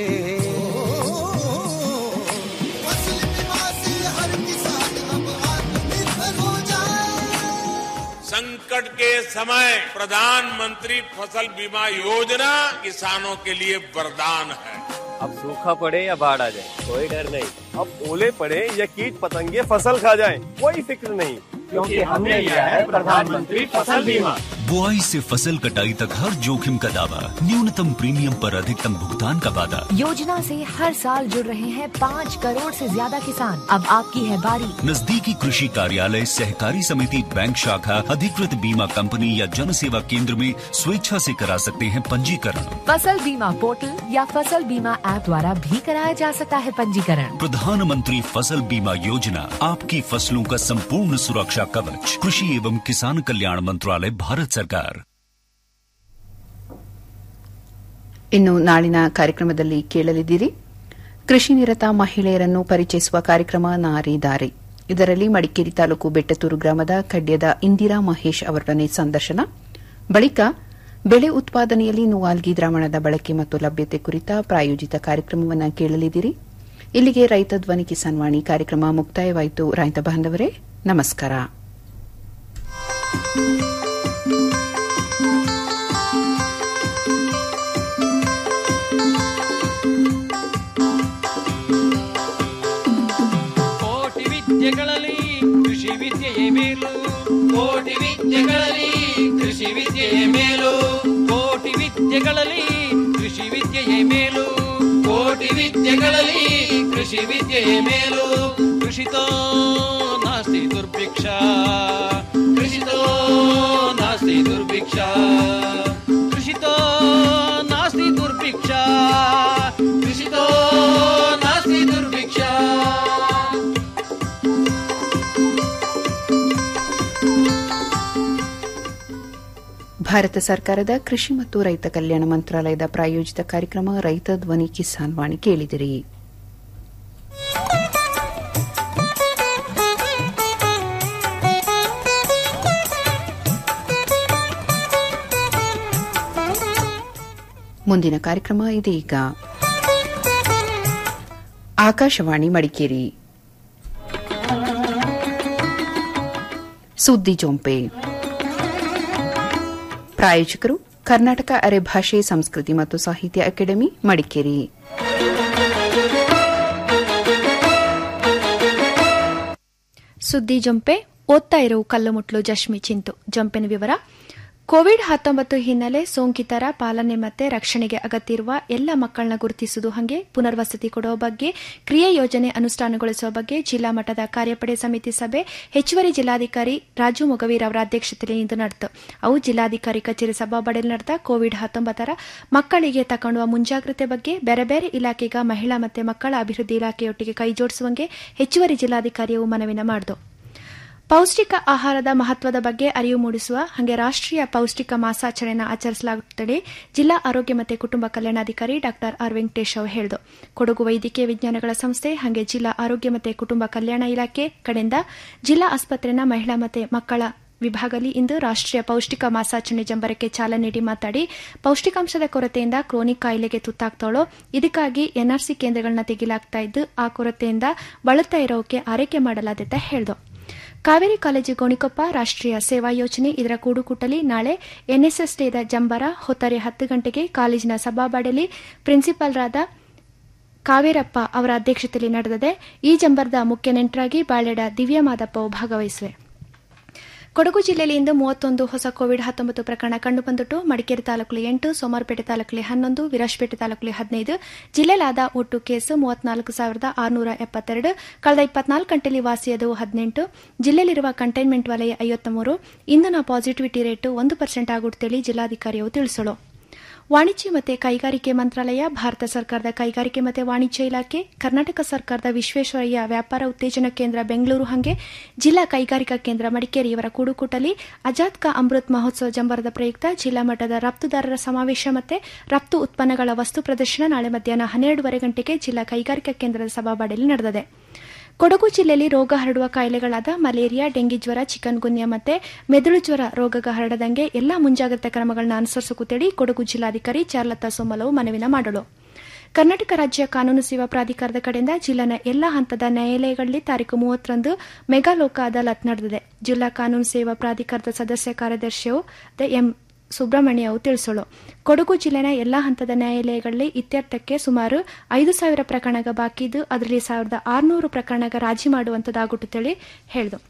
S7: फसल बीमा से हर किसान अब आत्मनिर्भर हो जाए
S8: संकट के समय प्रधानमंत्री फसल बीमा योजना किसानों के लिए वरदान है
S9: अब सूखा पड़े या बाढ़ आ जाए कोई डर नहीं अब ओले पड़े या कीट पतंगे फसल खा जाए कोई फिक्र नहीं क्योंकि हमने लिया है प्रधानमंत्री फसल बीमा
S10: बुआई से फसल कटाई तक हर जोखिम का दावा न्यूनतम प्रीमियम पर अधिकतम भुगतान का वादा
S11: योजना से हर साल जुड़ रहे हैं पाँच करोड़ से ज्यादा किसान अब आपकी है बारी
S10: नजदीकी कृषि कार्यालय सहकारी समिति बैंक शाखा अधिकृत बीमा कंपनी या जन सेवा केंद्र में स्वेच्छा से करा सकते हैं पंजीकरण
S11: फसल बीमा पोर्टल या फसल बीमा ऐप द्वारा भी कराया जा सकता है पंजीकरण
S10: प्रधानमंत्री फसल बीमा योजना आपकी फसलों का संपूर्ण सुरक्षा कवच कृषि एवं किसान कल्याण मंत्रालय भारत सरकार
S2: ಇನ್ನು ನಾಳಿನ ಕಾರ್ಯಕ್ರಮದಲ್ಲಿ ಕೇಳಲಿದ್ದೀರಿ ಕೃಷಿ ನಿರತ ಮಹಿಳೆಯರನ್ನು ಪರಿಚಯಿಸುವ ಕಾರ್ಯಕ್ರಮ ನಾರಿ ದಾರಿ ಇದರಲ್ಲಿ ಮಡಿಕೇರಿ ತಾಲೂಕು ಬೆಟ್ಟತೂರು ಗ್ರಾಮದ ಕಡ್ಯದ ಇಂದಿರಾ ಮಹೇಶ್ ಅವರೊಡನೆ ಸಂದರ್ಶನ ಬಳಿಕ ಬೆಳೆ ಉತ್ಪಾದನೆಯಲ್ಲಿ ನುವಾಲ್ಗಿ ದ್ರಾವಣದ ಬಳಕೆ ಮತ್ತು ಲಭ್ಯತೆ ಕುರಿತ ಪ್ರಾಯೋಜಿತ ಕಾರ್ಯಕ್ರಮವನ್ನು ಕೇಳಲಿದ್ದೀರಿ ಇಲ್ಲಿಗೆ ರೈತ ಧ್ವನಿ ಕಿಸಾನ್ ವಾಣಿ ಕಾರ್ಯಕ್ರಮ ಮುಕ್ತಾಯವಾಯಿತು ರೈತ ಬಾಂಧವರೇ ನಮಸ್ಕಾರ
S3: ಕೋಟಿ ವಿದ್ಯೆಗಳಲ್ಲಿ ಕೃಷಿ ವಿದ್ಯೆಯೇ ಮೇಲು ಕೋಟಿ ವಿದ್ಯೆಗಳಲ್ಲಿ ಕೃಷಿ ವಿದ್ಯೆಯೇ ಮೇಲು ಕೋಟಿ ವಿದ್ಯೆಗಳಲ್ಲಿ ಕೃಷಿ ವಿದ್ಯೆಯೇ ಮೇಲು ಕೋಟಿ ವಿದ್ಯೆಗಳಲ್ಲಿ ಕೃಷಿ ವಿದ್ಯೆಯೇ ಮೇಲು ಕೃಷಿತೋ ನಾಸ್ತಿ ದುರ್ಭಿಕ್ಷ ಕೃಷಿತೋ ನಾಸ್ತಿ ದುರ್ಭಿಕ್ಷ ಕೃಷಿತೋ ನಾಸ್ತಿ ದುರ್ಭಿಕ್ಷ ಕೃಷಿತೋ ನಾಸ್ತಿ ದುರ್ಭಿಕ್ಷ
S2: ಭಾರತ ಸರ್ಕಾರದ ಕೃಷಿ ಮತ್ತು ರೈತ ಕಲ್ಯಾಣ ಮಂತ್ರಾಲಯದ ಪ್ರಾಯೋಜಿತ ಕಾರ್ಯಕ್ರಮ ರೈತ ಧ್ವನಿ ಕಿಸಾನ್ ವಾಣಿ ಕೇಳಿದಿರಿ ಮುಂದಿನ ಕಾರ್ಯಕ್ರಮ ಇದೀಗ ಆಕಾಶವಾಣಿ ಮಡಿಕೇರಿ ಸುದ್ದಿ ಜೊಂಪೆ ಪ್ರಾಯೋಜಕರು ಕರ್ನಾಟಕ ಅರೆಭಾಷೆ ಸಂಸ್ಕೃತಿ ಮತ್ತು ಸಾಹಿತ್ಯ ಅಕಾಡೆಮಿ ಮಡಿಕೇರಿ
S12: ಸುದ್ದಿ ಜಂಪೆ ಓದ್ತಾ ಇರೋ ಕಲ್ಲುಮುಟ್ಲು ಜಶ್ಮಿ ಚಿಂತು ಜಂಪಿನ ವಿವರ ಕೋವಿಡ್ ಹತ್ತೊಂಬತ್ತು ಹಿನ್ನೆಲೆ ಸೋಂಕಿತರ ಪಾಲನೆ ಮತ್ತೆ ರಕ್ಷಣೆಗೆ ಅಗತ್ಯ ಇರುವ ಎಲ್ಲ ಮಕ್ಕಳನ್ನ ಗುರುತಿಸುವುದು ಹಾಗೆ ಪುನರ್ವಸತಿ ಕೊಡುವ ಬಗ್ಗೆ ಕ್ರಿಯೆ ಯೋಜನೆ ಅನುಷ್ಠಾನಗೊಳಿಸುವ ಬಗ್ಗೆ ಜಿಲ್ಲಾ ಮಟ್ಟದ ಕಾರ್ಯಪಡೆ ಸಮಿತಿ ಸಭೆ ಹೆಚ್ಚುವರಿ ಜಿಲ್ಲಾಧಿಕಾರಿ ರಾಜು ಮೊಗವೀರ್ ಅವರ ಅಧ್ಯಕ್ಷತೆಯಲ್ಲಿ ಇಂದು ನಡೆಯಿತು ಅವು ಜಿಲ್ಲಾಧಿಕಾರಿ ಕಚೇರಿ ಸಭಾಬಡಿಯಲ್ಲಿ ನಡೆದ ಕೋವಿಡ್ ಹತ್ತೊಂಬತ್ತರ ಮಕ್ಕಳಿಗೆ ತಗೊಂಡುವ ಮುಂಜಾಗ್ರತೆ ಬಗ್ಗೆ ಬೇರೆ ಬೇರೆ ಇಲಾಖೆಗ ಮಹಿಳಾ ಮತ್ತು ಮಕ್ಕಳ ಅಭಿವೃದ್ಧಿ ಇಲಾಖೆಯೊಟ್ಟಿಗೆ ಕೈಜೋಡಿಸುವಂಗೆ ಹೆಚ್ಚುವರಿ ಜಿಲ್ಲಾಧಿಕಾರಿಯು ಮನವಿನ ಮಾಡಿತು ಪೌಷ್ಟಿಕ ಆಹಾರದ ಮಹತ್ವದ ಬಗ್ಗೆ ಅರಿವು ಮೂಡಿಸುವ ಹಾಗೆ ರಾಷ್ಟೀಯ ಪೌಷ್ಟಿಕ ಮಾಸಾಚರಣೆಯನ್ನು ಆಚರಿಸಲಾಗುತ್ತದೆ ಜಿಲ್ಲಾ ಆರೋಗ್ಯ ಮತ್ತು ಕುಟುಂಬ ಕಲ್ಯಾಣಾಧಿಕಾರಿ ಡಾ ಆರ್ ವೆಂಕಟೇಶ್ ಅವರು ಹೇಳಿದರು ಕೊಡಗು ವೈದ್ಯಕೀಯ ವಿಜ್ಞಾನಗಳ ಸಂಸ್ಥೆ ಹಾಗೆ ಜಿಲ್ಲಾ ಆರೋಗ್ಯ ಮತ್ತು ಕುಟುಂಬ ಕಲ್ಯಾಣ ಇಲಾಖೆ ಕಡೆಯಿಂದ ಜಿಲ್ಲಾ ಆಸ್ಪತ್ರೆನ ಮಹಿಳಾ ಮತ್ತು ಮಕ್ಕಳ ವಿಭಾಗದಲ್ಲಿ ಇಂದು ರಾಷ್ಟೀಯ ಪೌಷ್ಟಿಕ ಮಾಸಾಚರಣೆ ಜಂಬರಕ್ಕೆ ಚಾಲನೆ ನೀಡಿ ಮಾತಾಡಿ ಪೌಷ್ಟಿಕಾಂಶದ ಕೊರತೆಯಿಂದ ಕ್ರೋನಿಕ್ ಕಾಯಿಲೆಗೆ ತುತ್ತಾಗ್ತಾಳೋ ಇದಕ್ಕಾಗಿ ಎನ್ಆರ್ಸಿ ಕೇಂದ್ರಗಳನ್ನ ತೆಗೆಯಲಾಗ್ತಾ ಇದ್ದು ಆ ಕೊರತೆಯಿಂದ ಬಳಲ್ತಾ ಇರೋಕೆ ಆರೈಕೆ ಮಾಡಲಾದ ಹೇಳಿದರು ಕಾವೇರಿ ಕಾಲೇಜು ಗೋಣಿಕೊಪ್ಪ ರಾಷ್ಟೀಯ ಸೇವಾ ಯೋಜನೆ ಇದರ ಕೂಡುಕೂಟಲಿ ನಾಳೆ ಎನ್ಎಸ್ಎಸ್ ಡೇದ ಜಂಬರ ಹೊತ್ತರೆ ಹತ್ತು ಗಂಟೆಗೆ ಕಾಲೇಜಿನ ಸಭಾಬಾಡಲಿ ಪ್ರಿನ್ಸಿಪಾಲ್ರಾದ ಕಾವೇರಪ್ಪ ಅವರ ಅಧ್ಯಕ್ಷತೆಯಲ್ಲಿ ನಡೆದಿದೆ ಈ ಜಂಬರದ ಮುಖ್ಯ ನೆಂಟರಾಗಿ ಬಾಳೆಡ ದಿವ್ಯ ಮಾದಪ್ಪವು ಭಾಗವಹಿಸುವೆ ಕೊಡಗು ಜಿಲ್ಲೆಯಲ್ಲಿ ಇಂದು ಮೂವತ್ತೊಂದು ಹೊಸ ಕೋವಿಡ್ ಹತ್ತೊಂಬತ್ತು ಪ್ರಕರಣ ಕಂಡುಬಂದಿಟ್ಟು ಮಡಿಕೇರಿ ತಾಲೂಕಲ್ಲಿ ಎಂಟು ಸೋಮಾರಪೇಟೆ ತಾಲೂಕಲ್ಲಿ ಹನ್ನೊಂದು ವಿರಾಜಪೇಟೆ ತಾಲೂಕಲ್ಲಿ ಹದಿನೈದು ಜಿಲ್ಲೆಲಾದ ಒಟ್ಟು ಕೇಸು ಮೂವತ್ನಾಲ್ಕು ಸಾವಿರದ ಆರುನೂರ ಎಪ್ಪತ್ತೆರಡು ಕಳೆದ ಇಪ್ಪತ್ನಾಲ್ಕು ಗಂಟೆಯಲ್ಲಿ ವಾಸಿಯಾದವು ಹದಿನೆಂಟು ಜಿಲ್ಲೆಯಲ್ಲಿರುವ ಕಂಟೈನ್ಮೆಂಟ್ ವಲಯ ಐವತ್ತಮೂರು ಇಂದಿನ ಪಾಸಿಟಿವಿಟಿ ರೇಟ್ ಒಂದು ಪರ್ಸೆಂಟ್ ಆಗುತ್ತೇಳಿ ಜಿಲ್ಲಾಧಿಕಾರಿಯು ತಿಳಿಸಲು ವಾಣಿಜ್ಯ ಮತ್ತು ಕೈಗಾರಿಕೆ ಮಂತ್ರಾಲಯ ಭಾರತ ಸರ್ಕಾರದ ಕೈಗಾರಿಕೆ ಮತ್ತು ವಾಣಿಜ್ಯ ಇಲಾಖೆ ಕರ್ನಾಟಕ ಸರ್ಕಾರದ ವಿಶ್ವೇಶ್ವರಯ್ಯ ವ್ಯಾಪಾರ ಉತ್ತೇಜನ ಕೇಂದ್ರ ಬೆಂಗಳೂರು ಹಾಗೆ ಜಿಲ್ಲಾ ಕೈಗಾರಿಕಾ ಕೇಂದ್ರ ಮಡಿಕೇರಿ ಇವರ ಕೂಡುಕೂಟಲಿ ಅಜಾದ್ ಕಾ ಅಮೃತ್ ಮಹೋತ್ಸವ ಜಂಬರದ ಪ್ರಯುಕ್ತ ಜಿಲ್ಲಾ ಮಟ್ಟದ ರಫ್ತುದಾರರ ಸಮಾವೇಶ ಮತ್ತು ರಫ್ತು ಉತ್ಪನ್ನಗಳ ವಸ್ತು ಪ್ರದರ್ಶನ ನಾಳೆ ಮಧ್ಯಾಹ್ನ ಹನ್ನೆರಡೂವರೆ ಗಂಟೆಗೆ ಜಿಲ್ಲಾ ಕೈಗಾರಿಕಾ ಕೇಂದ್ರದ ಸಭಾಬಾಡಿಯಲ್ಲಿ ನಡೆದಿದೆ ಕೊಡಗು ಜಿಲ್ಲೆಯಲ್ಲಿ ರೋಗ ಹರಡುವ ಕಾಯಿಲೆಗಳಾದ ಮಲೇರಿಯಾ ಡೆಂಗಿ ಜ್ವರ ಚಿಕನ್ ಗುನ್ಯಾ ಮತ್ತು ಮೆದುಳು ಜ್ವರ ರೋಗ ಹರಡದಂಗೆ ಎಲ್ಲಾ ಮುಂಜಾಗ್ರತಾ ಕ್ರಮಗಳನ್ನು ಅನುಸರಿಸುತ್ತೇಳಿ ಕೊಡಗು ಜಿಲ್ಲಾಧಿಕಾರಿ ಚಾರ್ಲತಾ ಸೋಮಲವು ಮನವಿನ ಮಾಡಲು ಕರ್ನಾಟಕ ರಾಜ್ಯ ಕಾನೂನು ಸೇವಾ ಪ್ರಾಧಿಕಾರದ ಕಡೆಯಿಂದ ಜಿಲ್ಲೆನ ಎಲ್ಲಾ ಹಂತದ ನ್ಯಾಯಾಲಯಗಳಲ್ಲಿ ತಾರೀಕು ಮೂವತ್ತರಂದು ಮೆಗಾ ಲೋಕ ಅದಾಲತ್ ನಡೆದಿದೆ ಜಿಲ್ಲಾ ಕಾನೂನು ಸೇವಾ ಪ್ರಾಧಿಕಾರದ ಸದಸ್ಯ ಕಾರ್ಯದರ್ಶಿಯು ಎಂ ಸುಬ್ರಹ್ಮಣ್ಯ ಅವು ತಿಳಿಸೋಳು ಕೊಡಗು ಜಿಲ್ಲೆನ ಎಲ್ಲಾ ಹಂತದ ನ್ಯಾಯಾಲಯಗಳಲ್ಲಿ ಇತ್ಯರ್ಥಕ್ಕೆ ಸುಮಾರು ಐದು ಸಾವಿರ ಪ್ರಕರಣಗ ಬಾಕಿ ಇದ್ದು ಅದರಲ್ಲಿ ಸಾವಿರದ ಆರುನೂರು ಪ್ರಕರಣಗ ರಾಜಿ ಮಾಡುವಂತದಾಗುತ್ತೇಳಿ ಹೇಳಿದು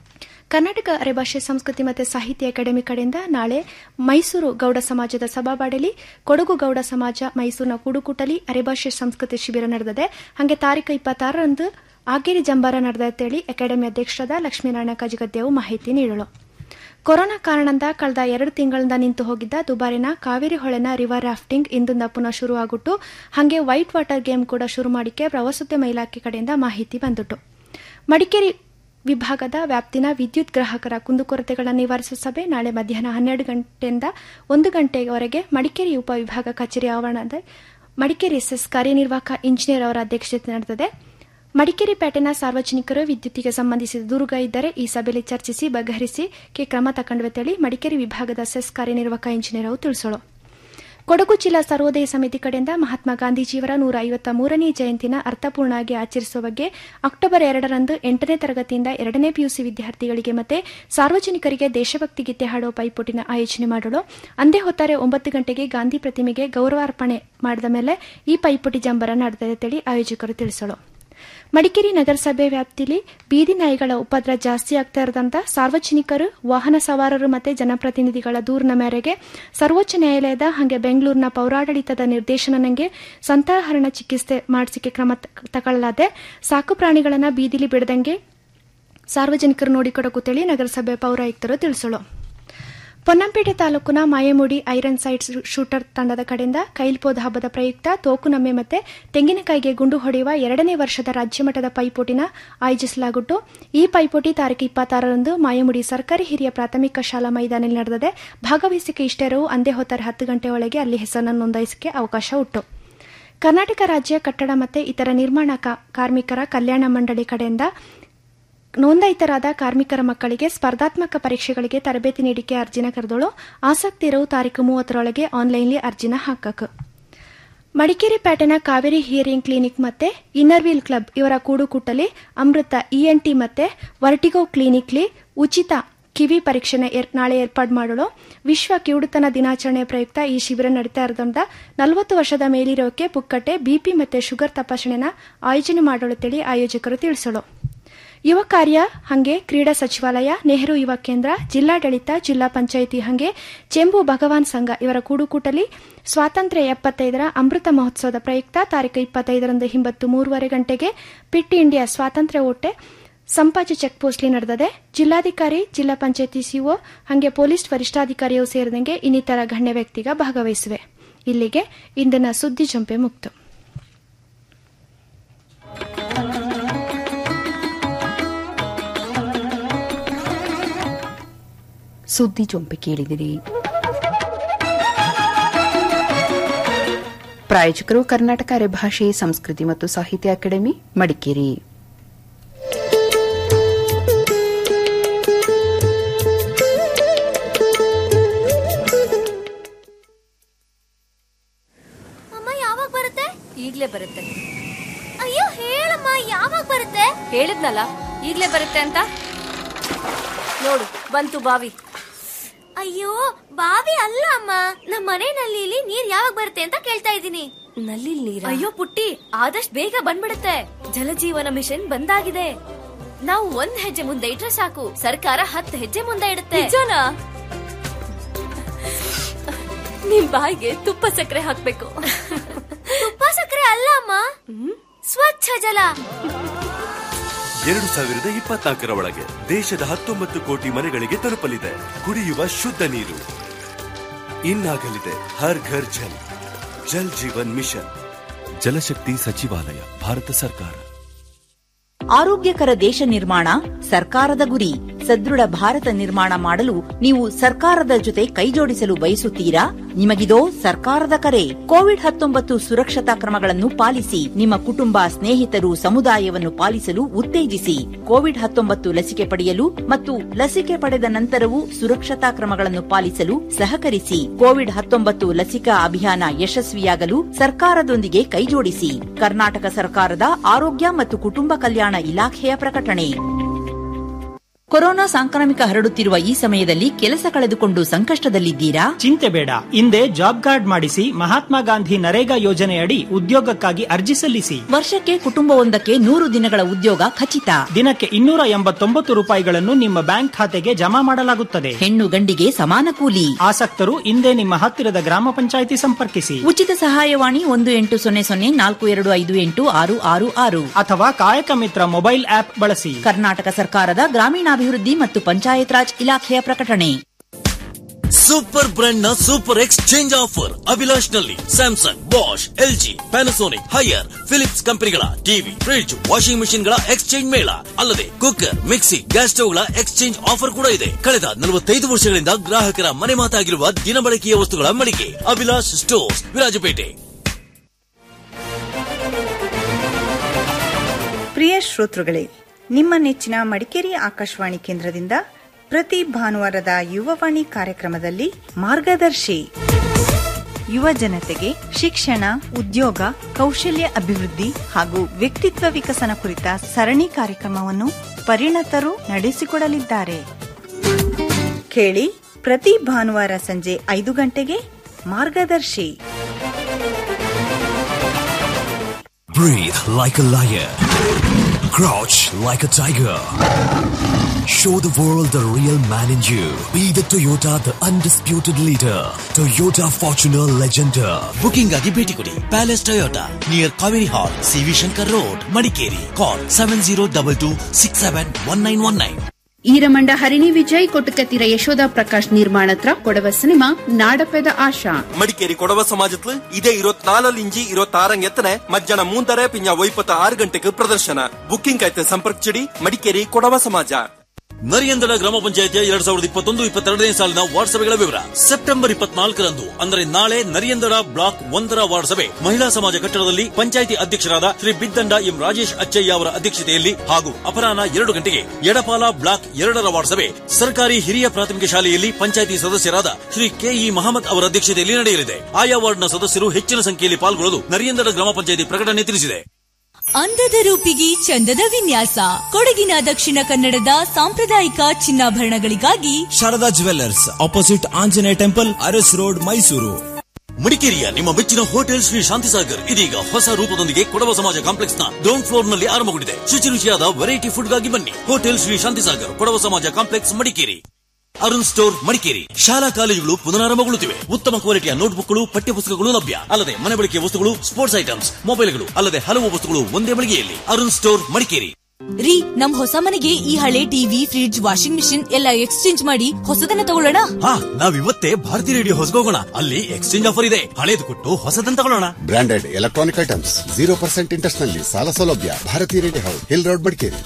S12: ಕರ್ನಾಟಕ ಅರೆಭಾಷೆ ಸಂಸ್ಕೃತಿ ಮತ್ತು ಸಾಹಿತ್ಯ ಅಕಾಡೆಮಿ ಕಡೆಯಿಂದ ನಾಳೆ ಮೈಸೂರು ಗೌಡ ಸಮಾಜದ ಸಭಾಬಾಡಲಿ ಕೊಡಗು ಗೌಡ ಸಮಾಜ ಮೈಸೂರಿನ ಕುಡುಕುಟಲಿ ಅರೆಭಾಷೆ ಸಂಸ್ಕೃತಿ ಶಿಬಿರ ನಡೆದಿದೆ ಹಾಗೆ ತಾರೀಕು ಇಪ್ಪತ್ತಾರರಂದು ಆಗೇರಿ ಜಂಬಾರ ನಡೆದಂತೇಳಿ ಅಕಾಡೆಮಿ ಅಧ್ಯಕ್ಷರಾದ ಲಕ್ಷ್ಮೀನಾರಾಯಣ ಕಜಗದ್ದೆವು ಮಾಹಿತಿ ನೀಡಲು ಕೊರೋನಾ ಕಾರಣದಿಂದ ಕಳೆದ ಎರಡು ತಿಂಗಳಿಂದ ನಿಂತು ಹೋಗಿದ್ದ ದುಬಾರಿನ ಕಾವೇರಿ ಹೊಳೆನ ರಿವರ್ ರಾಫ್ಟಿಂಗ್ ಇಂದಿಂದ ಪುನಃ ಶುರುವಾಗುಟ್ಟು ಹಾಗೆ ವೈಟ್ ವಾಟರ್ ಗೇಮ್ ಕೂಡ ಶುರು ಮಾಡಿಕೆ ಪ್ರವಾಸೋದ್ಯಮ ಇಲಾಖೆ ಕಡೆಯಿಂದ ಮಾಹಿತಿ ಬಂದಿಟ್ಟು ಮಡಿಕೇರಿ ವಿಭಾಗದ ವ್ಯಾಪ್ತಿನ ವಿದ್ಯುತ್ ಗ್ರಾಹಕರ ಕುಂದುಕೊರತೆಗಳನ್ನು ನಿವಾರಿಸುವ ಸಭೆ ನಾಳೆ ಮಧ್ಯಾಹ್ನ ಹನ್ನೆರಡು ಗಂಟೆಯಿಂದ ಒಂದು ಗಂಟೆಯವರೆಗೆ ಮಡಿಕೇರಿ ಉಪವಿಭಾಗ ಕಚೇರಿ ಆವರಣದ ಮಡಿಕೇರಿ ಎಸ್ಎಸ್ ಕಾರ್ಯನಿರ್ವಾಹಕ ಇಂಜಿನಿಯರ್ ಅವರ ಅಧ್ಯಕ್ಷತೆ ನಡೆದಿದೆ ಮಡಿಕೇರಿ ಪೇಟೆನ ಸಾರ್ವಜನಿಕರು ವಿದ್ಯುತ್ತಿಗೆ ಸಂಬಂಧಿಸಿದ ದೂರುಗ ಇದ್ದರೆ ಈ ಸಭೆಯಲ್ಲಿ ಚರ್ಚಿಸಿ ಬಗೆಹರಿಸಿ ಕ್ರಮ ತಗೊಂಡ್ವೆತೇಳಿ ಮಡಿಕೇರಿ ವಿಭಾಗದ ಸೆಸ್ ಕಾರ್ಯನಿರ್ವಾಹಕ ಇಂಜಿನಿಯರ್ ಅವರು ತಿಳಿಸೋಳು ಕೊಡಗು ಜಿಲ್ಲಾ ಸರ್ವೋದಯ ಸಮಿತಿ ಕಡೆಯಿಂದ ಮಹಾತ್ಮ ಗಾಂಧೀಜಿಯವರ ನೂರ ಐವತ್ತ ಮೂರನೇ ಜಯಂತಿನ ಅರ್ಥಪೂರ್ಣವಾಗಿ ಆಚರಿಸುವ ಬಗ್ಗೆ ಅಕ್ಟೋಬರ್ ಎರಡರಂದು ಎಂಟನೇ ತರಗತಿಯಿಂದ ಎರಡನೇ ಪಿಯುಸಿ ವಿದ್ಯಾರ್ಥಿಗಳಿಗೆ ಮತ್ತೆ ಸಾರ್ವಜನಿಕರಿಗೆ ದೇಶಭಕ್ತಿ ಗೀತೆ ಹಾಡುವ ಪೈಪೋಟಿನ ಆಯೋಜನೆ ಮಾಡಲು ಅಂದೇ ಹೊತ್ತಾರೆ ಒಂಬತ್ತು ಗಂಟೆಗೆ ಗಾಂಧಿ ಪ್ರತಿಮೆಗೆ ಗೌರವಾರ್ಪಣೆ ಮಾಡಿದ ಮೇಲೆ ಈ ಪೈಪೋಟಿ ಜಂಬರ ನಡೆದಿದೆ ಆಯೋಜಕರು ತಿಳಿಸಲು ಮಡಿಕೇರಿ ನಗರಸಭೆ ವ್ಯಾಪ್ತಿಯಲ್ಲಿ ಬೀದಿ ನಾಯಿಗಳ ಉಪದ್ರ ಜಾಸ್ತಿ ಆಗ್ತಾ ಇರೋದಂತ ಸಾರ್ವಜನಿಕರು ವಾಹನ ಸವಾರರು ಮತ್ತು ಜನಪ್ರತಿನಿಧಿಗಳ ದೂರಿನ ಮೇರೆಗೆ ಸರ್ವೋಚ್ಚ ನ್ಯಾಯಾಲಯದ ಹಾಗೆ ಬೆಂಗಳೂರಿನ ಪೌರಾಡಳಿತದ ನಿರ್ದೇಶನಂಗೆ ಸಂತಾಹರಣ ಚಿಕಿತ್ಸೆ ಮಾಡಿಸಿಕೆ ಕ್ರಮ ತಗೊಳ್ಳಲಾದೆ ಸಾಕು ಪ್ರಾಣಿಗಳನ್ನು ಬೀದಿಲಿ ಬಿಡದಂಗೆ ಸಾರ್ವಜನಿಕರು ನೋಡಿಕೊಡಕುತ್ತೇಳಿ ನಗರಸಭೆ ಪೌರಾಯುಕ್ತರು ತಿಳಿಸಲು ಪೊನ್ನಂಪೇಟೆ ತಾಲೂಕಿನ ಮಾಯಮುಡಿ ಐರನ್ ಸೈಟ್ ಶೂಟರ್ ತಂಡದ ಕಡೆಯಿಂದ ಕೈಲ್ಪೋದ ಹಬ್ಬದ ಪ್ರಯುಕ್ತ ತೋಕುನಮ್ಮೆ ಮತ್ತು ತೆಂಗಿನಕಾಯಿಗೆ ಗುಂಡು ಹೊಡೆಯುವ ಎರಡನೇ ವರ್ಷದ ರಾಜ್ಯಮಟ್ಟದ ಪೈಪೋಟಿನ ಆಯೋಜಿಸಲಾಗುಟ್ಟು ಈ ಪೈಪೋಟಿ ತಾರೀಕು ಇಪ್ಪತ್ತಾರರಂದು ಮಾಯಮುಡಿ ಸರ್ಕಾರಿ ಹಿರಿಯ ಪ್ರಾಥಮಿಕ ಶಾಲಾ ಮೈದಾನದಲ್ಲಿ ನಡೆದಿದೆ ಭಾಗವಹಿಸಿಕೆ ಇಷ್ಟೇರವು ಅಂದೇ ಹೊತ್ತಾರೆ ಹತ್ತು ಗಂಟೆ ಒಳಗೆ ಅಲ್ಲಿ ಹೆಸರನ್ನು ನೋಂದಾಯಿಸಿಕೆ ಅವಕಾಶ ಉಂಟು ಕರ್ನಾಟಕ ರಾಜ್ಯ ಕಟ್ಟಡ ಮತ್ತು ಇತರ ನಿರ್ಮಾಣ ಕಾರ್ಮಿಕರ ಕಲ್ಯಾಣ ಮಂಡಳಿ ಕಡೆಯಿಂದ ನೋಂದಾಯಿತರಾದ ಕಾರ್ಮಿಕರ ಮಕ್ಕಳಿಗೆ ಸ್ಪರ್ಧಾತ್ಮಕ ಪರೀಕ್ಷೆಗಳಿಗೆ ತರಬೇತಿ ನೀಡಿಕೆ ಅರ್ಜಿನ ಕರೆದಳು ಆಸಕ್ತಿ ಇರೋ ತಾರೀಕು ಮೂವತ್ತರೊಳಗೆ ಆನ್ಲೈನ್ಲಿ ಅರ್ಜಿನ ಹಾಕಕ್ ಮಡಿಕೇರಿ ಪೇಟೆನ ಕಾವೇರಿ ಹಿಯರಿಂಗ್ ಕ್ಲಿನಿಕ್ ಮತ್ತೆ ಇನ್ನರ್ವೀಲ್ ಕ್ಲಬ್ ಇವರ ಕೂಡುಕುಟ್ಟಲಿ ಅಮೃತ ಇಎನ್ಟಿ ಮತ್ತೆ ವರ್ಟಿಗೋ ಕ್ಲಿನಿಕ್ಲಿ ಉಚಿತ ಕಿವಿ ಪರೀಕ್ಷೆನ ನಾಳೆ ಏರ್ಪಾಡು ಮಾಡಲು ವಿಶ್ವ ಕಿವುಡುತನ ದಿನಾಚರಣೆ ಪ್ರಯುಕ್ತ ಈ ಶಿಬಿರ ನಡೀತಾ ಇರೋದ್ರಿಂದ ನಲವತ್ತು ವರ್ಷದ ಮೇಲಿರೋಕೆ ಪುಕ್ಕಟ್ಟೆ ಬಿಪಿ ಮತ್ತೆ ಶುಗರ್ ತಪಾಸಣೆನ ಆಯೋಜನೆ ಮಾಡಲು ಆಯೋಜಕರು ತಿಳಿಸಲು ಯುವ ಕಾರ್ಯ ಹಂಗೆ ಕ್ರೀಡಾ ಸಚಿವಾಲಯ ನೆಹರು ಯುವ ಕೇಂದ್ರ ಜಿಲ್ಲಾಡಳಿತ ಜಿಲ್ಲಾ ಪಂಚಾಯಿತಿ ಹಂಗೆ ಚೆಂಬು ಭಗವಾನ್ ಸಂಘ ಇವರ ಕೂಡುಕೂಟಲಿ ಸ್ವಾತಂತ್ರ್ಯ ಎಪ್ಪತ್ತೈದರ ಅಮೃತ ಮಹೋತ್ಸವದ ಪ್ರಯುಕ್ತ ತಾರೀಕು ಇಪ್ಪತ್ತೈದರಂದು ಹಿಂಬತ್ತು ಮೂರುವರೆ ಗಂಟೆಗೆ ಪಿಟ್ ಇಂಡಿಯಾ ಸ್ವಾತಂತ್ರ್ಯ ಓಟೆ ಸಂಪಾಜಿ ಚೆಕ್ಪೋಸ್ಟ್ಲಿ ನಡೆದಿದೆ ಜಿಲ್ಲಾಧಿಕಾರಿ ಜಿಲ್ಲಾ ಪಂಚಾಯಿತಿ ಸಿಒ ಹಂಗೆ ಪೊಲೀಸ್ ವರಿಷ್ಠಾಧಿಕಾರಿಯೂ ಸೇರಿದಂಗೆ ಇನ್ನಿತರ ಗಣ್ಯ ವ್ಯಕ್ತಿಗ ಭಾಗವಹಿಸಿವೆ ಇಲ್ಲಿಗೆ ಇಂದಿನ ಸುದ್ದಿ ಜಂಪೆ ಮುಕ್ತ
S2: ಸುದ್ದಿ ಜೊಂಪೆ ಕೇಳಿದಿರಿ ಪ್ರಾಯೋಜಕರು ಕರ್ನಾಟಕ ಅರೆಭಾಷೆ ಸಂಸ್ಕೃತಿ ಮತ್ತು ಸಾಹಿತ್ಯ ಅಕಾಡೆಮಿ ಮಡಿಕೇರಿ
S13: ಅಮ್ಮ ಯಾವಾಗ ಬರುತ್ತೆ ಈಗ್ಲೇ ಬರುತ್ತೆ ಅಯ್ಯೋ ಹೇಳಮ್ಮ ಯಾವಾಗ ಬರುತ್ತೆ ಹೇಳಿದ್ನಲ್ಲ ಈಗ್ಲೇ ಬರುತ್ತೆ ಅಂತ ನೋಡು ಬಂತು ಬಾವಿ ಅಯ್ಯೋ ಬಾವಿ ಅಲ್ಲ ಅಮ್ಮ ನಮ್ಮ ಮನೆ ನಲ್ಲಿಲಿ ನೀರ್ ಯಾವಾಗ ಬರುತ್ತೆ ಅಂತ ಕೇಳ್ತಾ ಇದ್ದೀನಿ ನಲ್ಲಿ ನೀರ ಅಯ್ಯೋ ಪುಟ್ಟಿ ಆದಷ್ಟು ಬೇಗ ಬಂದ್ಬಿಡುತ್ತೆ ಜಲಜೀವನ ಮಿಷನ್ ಬಂದಾಗಿದೆ ನಾವು ಒಂದ್ ಹೆಜ್ಜೆ ಮುಂದೆ ಇಟ್ರೆ ಸಾಕು ಸರ್ಕಾರ ಹತ್ತು ಹೆಜ್ಜೆ ಮುಂದೆ ಇಡುತ್ತೆ ನಿಜನಾ ನಿಮ್ ಬಾಯಿಗೆ ತುಪ್ಪ ಸಕ್ಕರೆ ಹಾಕ್ಬೇಕು ತುಪ್ಪ ಸಕ್ಕರೆ ಅಲ್ಲ ಅಮ್ಮ ಸ್ವಚ್ಛ ಜಲ
S14: ಎರಡು ಸಾವಿರದ ಇಪ್ಪತ್ನಾಲ್ಕರ ಒಳಗೆ ದೇಶದ ಹತ್ತೊಂಬತ್ತು ಕೋಟಿ ಮನೆಗಳಿಗೆ ತಲುಪಲಿದೆ ಕುಡಿಯುವ ಶುದ್ಧ ನೀರು ಇನ್ನಾಗಲಿದೆ ಹರ್ ಘರ್ ಜಲ್ ಜಲ್ ಜೀವನ್ ಮಿಷನ್ ಜಲಶಕ್ತಿ ಸಚಿವಾಲಯ ಭಾರತ ಸರ್ಕಾರ
S15: ಆರೋಗ್ಯಕರ ದೇಶ ನಿರ್ಮಾಣ ಸರ್ಕಾರದ ಗುರಿ ಸದೃಢ ಭಾರತ ನಿರ್ಮಾಣ ಮಾಡಲು ನೀವು ಸರ್ಕಾರದ ಜೊತೆ ಕೈಜೋಡಿಸಲು ಬಯಸುತ್ತೀರಾ ನಿಮಗಿದೋ ಸರ್ಕಾರದ ಕರೆ ಕೋವಿಡ್ ಹತ್ತೊಂಬತ್ತು ಸುರಕ್ಷತಾ ಕ್ರಮಗಳನ್ನು ಪಾಲಿಸಿ ನಿಮ್ಮ ಕುಟುಂಬ ಸ್ನೇಹಿತರು ಸಮುದಾಯವನ್ನು ಪಾಲಿಸಲು ಉತ್ತೇಜಿಸಿ ಕೋವಿಡ್ ಹತ್ತೊಂಬತ್ತು ಲಸಿಕೆ ಪಡೆಯಲು ಮತ್ತು ಲಸಿಕೆ ಪಡೆದ ನಂತರವೂ ಸುರಕ್ಷತಾ ಕ್ರಮಗಳನ್ನು ಪಾಲಿಸಲು ಸಹಕರಿಸಿ ಕೋವಿಡ್ ಹತ್ತೊಂಬತ್ತು ಲಸಿಕಾ ಅಭಿಯಾನ ಯಶಸ್ವಿಯಾಗಲು ಸರ್ಕಾರದೊಂದಿಗೆ ಕೈಜೋಡಿಸಿ ಕರ್ನಾಟಕ ಸರ್ಕಾರದ ಆರೋಗ್ಯ ಮತ್ತು ಕುಟುಂಬ ಕಲ್ಯಾಣ ಇಲಾಖೆಯ ಪ್ರಕಟಣೆ ಕೊರೋನಾ ಸಾಂಕ್ರಾಮಿಕ ಹರಡುತ್ತಿರುವ ಈ ಸಮಯದಲ್ಲಿ ಕೆಲಸ ಕಳೆದುಕೊಂಡು ಸಂಕಷ್ಟದಲ್ಲಿದ್ದೀರಾ
S16: ಚಿಂತೆ ಬೇಡ ಹಿಂದೆ ಜಾಬ್ ಕಾರ್ಡ್ ಮಾಡಿಸಿ ಮಹಾತ್ಮ ಗಾಂಧಿ ನರೇಗಾ ಯೋಜನೆಯಡಿ ಉದ್ಯೋಗಕ್ಕಾಗಿ ಅರ್ಜಿ ಸಲ್ಲಿಸಿ
S15: ವರ್ಷಕ್ಕೆ ಕುಟುಂಬವೊಂದಕ್ಕೆ ನೂರು ದಿನಗಳ ಉದ್ಯೋಗ ಖಚಿತ
S16: ದಿನಕ್ಕೆ ಇನ್ನೂರ ಎಂಬತ್ತೊಂಬತ್ತು ರೂಪಾಯಿಗಳನ್ನು ನಿಮ್ಮ ಬ್ಯಾಂಕ್ ಖಾತೆಗೆ ಜಮಾ ಮಾಡಲಾಗುತ್ತದೆ
S15: ಹೆಣ್ಣು ಗಂಡಿಗೆ ಸಮಾನ ಕೂಲಿ
S16: ಆಸಕ್ತರು ಹಿಂದೆ ನಿಮ್ಮ ಹತ್ತಿರದ ಗ್ರಾಮ ಪಂಚಾಯಿತಿ ಸಂಪರ್ಕಿಸಿ
S15: ಉಚಿತ ಸಹಾಯವಾಣಿ ಒಂದು ಎಂಟು ಸೊನ್ನೆ ಸೊನ್ನೆ ನಾಲ್ಕು ಎರಡು ಐದು ಎಂಟು ಆರು ಆರು ಆರು
S16: ಅಥವಾ ಕಾಯಕ ಮಿತ್ರ ಮೊಬೈಲ್ ಆಪ್ ಬಳಸಿ
S15: ಕರ್ನಾಟಕ ಸರ್ಕಾರದ ಗ್ರಾಮೀಣಾಭಿವೃದ್ಧಿ ಮತ್ತು ಪಂಚಾಯತ್ ರಾಜ್ ಇಲಾಖೆಯ ಪ್ರಕಟಣೆ
S17: ಸೂಪರ್ ಬ್ರ್ಯಾಂಡ್ ನ ಸೂಪರ್ ಎಕ್ಸ್ಚೇಂಜ್ ಆಫರ್ ಅಭಿಲಾಷ್ ನಲ್ಲಿ Samsung Bosch LG Panasonic Haier Philips ಕಂಪನಿಗಳ ಟಿವಿ ಫ್ರಿಡ್ಜ್ ವಾಷಿಂಗ್ ಮೆಷಿನ್ ಗಳ ಎಕ್ಸ್ಚೇಂಜ್ ಮೇಳ ಅಲ್ಲದೆ ಕುಕ್ಕರ್ ಮಿಕ್ಸಿ ಗ್ಯಾಸ್ ಸ್ಟವ್ ಗಳ ಎಕ್ಸ್ಚೇಂಜ್ ಆಫರ್ ಕೂಡ ಇದೆ ಕಳೆದ ನಲವತ್ತೈದು ವರ್ಷಗಳಿಂದ ಗ್ರಾಹಕರ ಮನೆ ಮಾತಾಗಿರುವ ದಿನಬಳಕೆಯ ವಸ್ತುಗಳ ಮಳಿಗೆ ಅಭಿಲಾಷ್ ಸ್ಟೋರ್ಸ್ ವಿರಾಜಪೇಟೆ
S18: ಪ್ರಿಯ ಶ್ರೋತೃಗಳೇ ನಿಮ್ಮ ನೆಚ್ಚಿನ ಮಡಿಕೇರಿ ಆಕಾಶವಾಣಿ ಕೇಂದ್ರದಿಂದ ಪ್ರತಿ ಭಾನುವಾರದ ಯುವವಾಣಿ ಕಾರ್ಯಕ್ರಮದಲ್ಲಿ ಮಾರ್ಗದರ್ಶಿ ಯುವ ಜನತೆಗೆ ಶಿಕ್ಷಣ ಉದ್ಯೋಗ ಕೌಶಲ್ಯ ಅಭಿವೃದ್ಧಿ ಹಾಗೂ ವ್ಯಕ್ತಿತ್ವ ವಿಕಸನ ಕುರಿತ ಸರಣಿ ಕಾರ್ಯಕ್ರಮವನ್ನು ಪರಿಣತರು ನಡೆಸಿಕೊಡಲಿದ್ದಾರೆ ಕೇಳಿ ಪ್ರತಿ ಭಾನುವಾರ ಸಂಜೆ ಐದು ಗಂಟೆಗೆ ಮಾರ್ಗದರ್ಶಿ
S19: Breathe like a lion. Crouch like a tiger. Show the world the real man in you. Be the Toyota, the undisputed leader. Toyota Fortuner Legender.
S17: Booking ಆಗಿ ಭೇಟಿ ಕೊಡಿ palace Toyota near Kaveri hall C V Shankar road Madikeri call seven zero double two six seven one nine one nine
S2: Eramanda Harini Vijay Kottakathira Yashoda Prakash ನಿರ್ಮಾಣತ್ರ Kodava cinema Nadapeda Asha
S9: Madikeri Kodava ಸಮಾಜತ್ಲು ಇದೇ ഇരുപത്തിനാല് ഇഞ്ചി ഇരുപത്തി ethane മജ്ജന മൂന്നര പിഞ്ഞ വൈപ്പത്ത് ആറ് ഗಂಟೆಗೆ ಪ್ರದರ್ಶನ ಬುಕಿಂಗ್ ಆಯ್ತು ಸಂಪರ್ಕಿಸಿಡಿ ಮಡಿಕೇರಿ ಕೊಡವ ಸಮಾಜ
S17: ನರಿಯಂದಡ ಗ್ರಾಮ ಪಂಚಾಯತಿಯ ಎರಡ್ ಸಾವಿರದ ಇಪ್ಪತ್ತೊಂದು ಇಪ್ಪತ್ತೆರಡನೇ ಸಾಲಿನ ವಾರ್ಡ್ ಸಭೆಗಳ ವಿವರ ಸೆಪ್ಟೆಂಬರ್ ಇಪ್ಪತ್ನಾಲ್ಕರಂದು ಅಂದರೆ ನಾಳೆ ನರಿಯಂದಡ ಬ್ಲಾಕ್ ಒಂದರ ವಾರ್ಡ್ ಸಭೆ ಮಹಿಳಾ ಸಮಾಜ ಕಟ್ಟಡದಲ್ಲಿ ಪಂಚಾಯಿತಿ ಅಧ್ಯಕ್ಷರಾದ ಶ್ರೀ ಬಿದ್ದಂಡ ಎಂ ರಾಜೇಶ್ ಅಚ್ಚಯ್ಯ ಅವರ ಅಧ್ಯಕ್ಷತೆಯಲ್ಲಿ ಹಾಗೂ ಅಪರಾಹ್ನ ಎರಡು ಗಂಟೆಗೆ ಎಡಪಾಲ ಬ್ಲಾಕ್ ಎರಡರ ವಾರ್ಡ್ ಸಭೆ ಸರ್ಕಾರಿ ಹಿರಿಯ ಪ್ರಾಥಮಿಕ ಶಾಲೆಯಲ್ಲಿ ಪಂಚಾಯಿತಿ ಸದಸ್ಯರಾದ ಶ್ರೀ ಕೆಇ ಮಹಮ್ಮದ್ ಅವರ ಅಧ್ಯಕ್ಷತೆಯಲ್ಲಿ ನಡೆಯಲಿದೆ ಆಯಾ ವಾರ್ಡ್ನ ಸದಸ್ಯರು ಹೆಚ್ಚಿನ ಸಂಖ್ಯೆಯಲ್ಲಿ ಪಾಲ್ಗೊಳ್ಳಲು ನರಿಯಂದಡ ಗ್ರಾಮ ಪಂಚಾಯಿತಿ ಪ್ರಕಟಣೆ ತಿಳಿಸಿದೆ
S20: ಅಂದದ ರೂಪಿಗೆ ಚಂದದ ವಿನ್ಯಾಸ ಕೊಡಗಿನ ದಕ್ಷಿಣ ಕನ್ನಡದ ಸಾಂಪ್ರದಾಯಿಕ ಚಿನ್ನಾಭರಣಗಳಿಗಾಗಿ
S19: Sharada jewellers opposite Anjaneya temple Aras road Mysuru
S17: ಮಡಿಕೇರಿಯ ನಿಮ್ಮ ಮೆಚ್ಚಿನ ಹೋಟೆಲ್ ಶ್ರೀ ಶಾಂತಿಸಾಗರ್ ಇದೀಗ ಹೊಸ ರೂಪದೊಂದಿಗೆ ಕೊಡವ ಸಮಾಜ ಕಾಂಪ್ಲೆಕ್ಸ್ ನ ಗ್ರೌಂಡ್ ಫ್ಲೋರ್ ನಲ್ಲಿ ಆರಂಭಗೊಂಡಿದೆ ಶುಚಿ ರುಚಿಯಾದ ವೆರೈಟಿ ಫುಡ್ ಗಾಗಿ ಬನ್ನಿ hotel Shri Shantisagar Kodava Samaja complex Madikeri Arun store Madikeri ಶಾಲಾ ಕಾಲೇಜುಗಳು ಪುನರಾರಂಭಗೊಳ್ಳುತ್ತಿವೆ ಉತ್ತಮ ಕ್ವಾಲಿಟಿಯ ನೋಟ್ಬುಕ್ಗಳು ಪಠ್ಯಪುಸ್ತಕಗಳು ಲಭ್ಯ ಅಲ್ಲದೆ ಮನೆ ಬಳಕೆಯ ವಸ್ತುಗಳು ಸ್ಪೋರ್ಟ್ಸ್ ಐಟಮ್ಸ್ ಮೊಬೈಲ್ಗಳು ಅಲ್ಲದೆ ಹಲವು ವಸ್ತುಗಳು ಒಂದೇ ಮಳಿಗೆಯಲ್ಲಿ ಅರುಣ್ ಸ್ಟೋರ್ ಮಡಿಕೇರಿ
S20: ರೀ ನಮ್ ಹೊಸ ಮನೆಗೆ ಈ ಹಳೆ ಟಿವಿ ಫ್ರಿಡ್ಜ್ ವಾಷಿಂಗ್ ಮಿಷಿನ್ ಎಲ್ಲ ಎಕ್ಸ್ಚೇಂಜ್ ಮಾಡಿ ಹೊಸದನ್ನ ತಗೊಳ್ಳೋಣ
S17: ಹಾ ನಾವಿವತ್ತೇ ಭಾರತೀಯ ರೇಡಿಯೋ ಹೊಸಗೋಗೋಣ ಅಲ್ಲಿ ಎಕ್ಸ್ಚೇಂಜ್ ಆಫರ್ ಇದೆ ಹಳೇದು ಕೊಟ್ಟು ಹೊಸದನ್ನ ತಗೊಳ್ಳೋಣ
S21: branded electronic items zero percent interest ನಲ್ಲಿ ಸಾಲ ಸೌಲಭ್ಯ Bharatiya radio house hill road Madikeri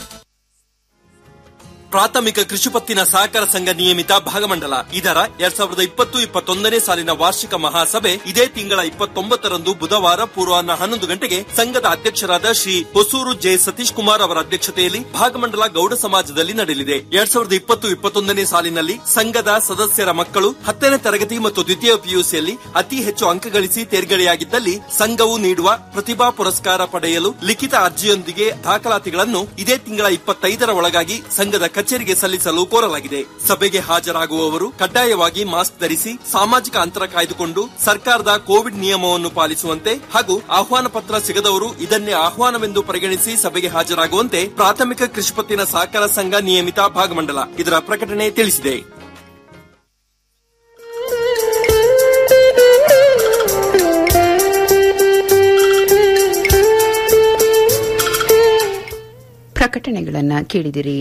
S9: ಪ್ರಾಥಮಿಕ ಕೃಷಿ ಪತ್ತಿನ ಸಹಕಾರ ಸಂಘ ನಿಯಮಿತ ಭಾಗಮಂಡಲ ಇದರ ಎರಡ್ ಸಾವಿರದ ಇಪ್ಪತ್ತು ಇಪ್ಪತ್ತೊಂದನೇ ಸಾಲಿನ ವಾರ್ಷಿಕ ಮಹಾಸಭೆ ಇದೇ ತಿಂಗಳ ಇಪ್ಪತ್ತೊಂಬತ್ತರಂದು ಬುಧವಾರ ಪೂರ್ವಾಹ್ನ ಹನ್ನೊಂದು ಗಂಟೆಗೆ ಸಂಘದ ಅಧ್ಯಕ್ಷರಾದ ಶ್ರೀ ಹೊಸೂರು ಜೆ ಸತೀಶ್ ಕುಮಾರ್ ಅವರ ಅಧ್ಯಕ್ಷತೆಯಲ್ಲಿ ಭಾಗಮಂಡಲ ಗೌಡ ಸಮಾಜದಲ್ಲಿ ನಡೆಯಲಿದೆ ಎರಡ್ ಸಾವಿರದ ಇಪ್ಪತ್ತು ಇಪ್ಪತ್ತೊಂದನೇ ಸಾಲಿನಲ್ಲಿ ಸಂಘದ ಸದಸ್ಯರ ಮಕ್ಕಳು ಹತ್ತನೇ ತರಗತಿ ಮತ್ತು ದ್ವಿತೀಯ ಪಿಯುಸಿಯಲ್ಲಿ ಅತಿ ಹೆಚ್ಚು ಅಂಕ ಗಳಿಸಿ ತೇರ್ಗಡೆಯಾಗಿದ್ದಲ್ಲಿ ಸಂಘವು ನೀಡುವ ಪ್ರತಿಭಾ ಪುರಸ್ಕಾರ ಪಡೆಯಲು ಲಿಖಿತ ಅರ್ಜಿಯೊಂದಿಗೆ ದಾಖಲಾತಿಗಳನ್ನು ಇದೇ ತಿಂಗಳ ಇಪ್ಪತ್ತೈದರ ಒಳಗಾಗಿ ಸಂಘದ ಕಚೇರಿಗೆ ಸಲ್ಲಿಸಲು ಕೋರಲಾಗಿದೆ ಸಭೆಗೆ ಹಾಜರಾಗುವವರು ಕಡ್ಡಾಯವಾಗಿ ಮಾಸ್ಕ್ ಧರಿಸಿ ಸಾಮಾಜಿಕ ಅಂತರ ಕಾಯ್ದುಕೊಂಡು ಸರ್ಕಾರದ ಕೋವಿಡ್ ನಿಯಮವನ್ನು ಪಾಲಿಸುವಂತೆ ಹಾಗೂ ಆಹ್ವಾನ ಪತ್ರ ಸಿಗದವರು ಇದನ್ನೇ ಆಹ್ವಾನವೆಂದು ಪರಿಗಣಿಸಿ ಸಭೆಗೆ ಹಾಜರಾಗುವಂತೆ ಪ್ರಾಥಮಿಕ ಕೃಷಿ ಪತ್ತಿನ ಸಹಕಾರ ಸಂಘ ನಿಯಮಿತ ಭಾಗಮಂಡಲ ಇದರ ಪ್ರಕಟಣೆ ತಿಳಿಸಿದೆ
S2: ಪ್ರಕಟಣೆಗಳನ್ನು ಕೇಳಿದಿರಿ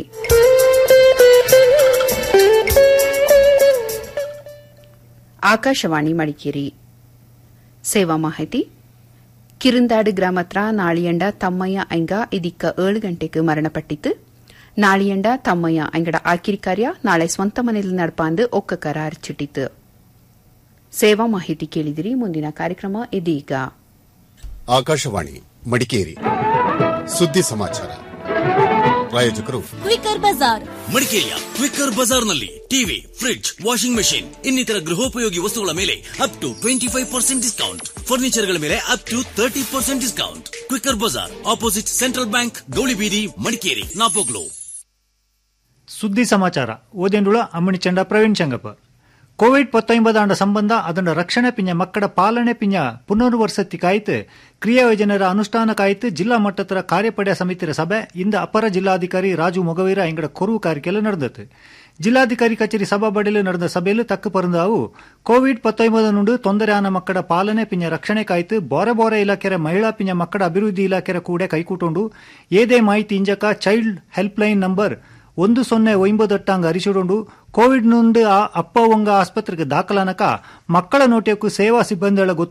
S2: ಆಕಾಶವಾಣಿ ಮಡಿಕೇರಿ ಸೇವಾ ಮಾಹಿತಿ ಕಿರುಂದಾಡು ಗ್ರಾಮತ್ರ ನಾಳಿಯಂಡ ತಮ್ಮಯ್ಯ ಐಂಗ ಇದೀಕ್ಕ ಏಳು ಗಂಟೆಗೆ ಮರಣಪಟ್ಟಿತ್ತು ನಾಳಿಯಂಡ ತಮ್ಮಯ್ಯ ಐಂಗಡ ಆಕಿರಿ ಕಾರ್ಯ ನಾಳೆ ಸ್ವಂತ ಮನೆಯಲ್ಲಿ ನಡ್ಪಾಂದು ಒಕ್ಕ ಕರಾರ್ ಚಿಟ್ಟಿತು ಸೇವಾ ಮಾಹಿತಿ ಕೇಳಿದಿರಿ ಮುಂದಿನ ಕಾರ್ಯಕ್ರಮ ಇದೀಗ
S21: ಆಕಾಶವಾಣಿ ಮಡಿಕೇರಿ ಸುದ್ದಿ ಸಮಾಚಾರ ಪ್ರಾಯೋಜಕರು
S20: ಕ್ವಿಕರ್ ಬಜಾರ್
S17: ಮಡಿಕೇರಿಯ ಕ್ವಿಕ್ಕರ್ ಬಜಾರ್ನಲ್ಲಿ ಟಿವಿ ಫ್ರಿಡ್ಜ್ ವಾಷಿಂಗ್ ಮೆಷಿನ್ ಇನ್ನಿತರ ಗೃಹೋಪಯೋಗಿ ವಸ್ತುಗಳ ಮೇಲೆ up to twenty five percent discount ಫರ್ನಿಚರ್ಗಳ ಮೇಲೆ up to thirty percent discount Quicker bazaar opposite central bank Gowlibeedi Madikeri Napoklu
S1: ಸುದ್ದಿ ಸಮಾಚಾರ ಓದೆಂಡುಳ ಅಮ್ಮಣಿಚಂಡ ಪ್ರವೀಣ್ ಚಂಗಪ್ಪ ಕೋವಿಡ್ ಪತ್ತೊಂಬದಾಂಡ ಸಂಬಂಧ ಅದರ ರಕ್ಷಣೆ ಪಿಂಜ ಮಕ್ಕಳ ಪಾಲನೆ ಪಿಂಜ ಪುನರ್ವಸತಿ ಕಾಯ್ತು ಕ್ರಿಯಾ ಯೋಜನೆರ ಅನುಷ್ಠಾನ ಕಾಯ್ತು ಜಿಲ್ಲಾ ಮಟ್ಟದ ಕಾರ್ಯಪಡೆ ಸಮಿತಿಯ ಸಭೆ ಇಂದ ಅಪರ ಜಿಲ್ಲಾಧಿಕಾರಿ ರಾಜು ಮೊಗವೀರ ಎಂಗಡ ಕೊರು ಕಾರ್ಯಕ್ಕೆಲ್ಲ ನಡೆದತ್ತು ಜಿಲ್ಲಾಧಿಕಾರಿ ಕಚೇರಿ ಸಭಾಬಡಿಲು ನಡೆದ ಸಭೆಯಲ್ಲಿ ತಕ್ಕ ಪರಂದಾವು ಕೋವಿಡ್ ಪತ್ತೊಂಬತ್ತು ನುಂಡು ತೊಂದರೆ ಆನ ಮಕ್ಕಳ ಪಾಲನೆ ಪಿಂಜ ರಕ್ಷಣೆ ಕಾಯ್ತು ಬೋರೆ ಬೋರೆ ಇಲಾಖೆರ ಮಹಿಳಾ ಪಿಂಜ ಮಕ್ಕಳ ಅಭಿವೃದ್ಧಿ ಇಲಾಖೆರ ಕೂಡ ಕೈಕೂಟೊಂಡು ಏದೇ ಮಾಹಿತಿ ಇಂಜಕ ಚೈಲ್ಡ್ ಹೆಲ್ಪ್ ಲೈನ್ ನಂಬರ್ ಒಂದು ಸೊನ್ನೆ ಒಂಬದಟ್ಟಾಂಗ ಅರಿಸಿಕೊಂಡು ಕೋವಿಡ್ ನುಂಡು ಆ ಅಪ್ಪ ಒಂಗ ಆಸ್ಪತ್ರೆಗೆ ದಾಖಲಾನಕ ಮಕ್ಕಳ ನೋಟ್ಯಕ್ಕೂ ಸೇವಾ ಸಿಬ್ಬಂದಿಗಳ ಗೊತ್ತು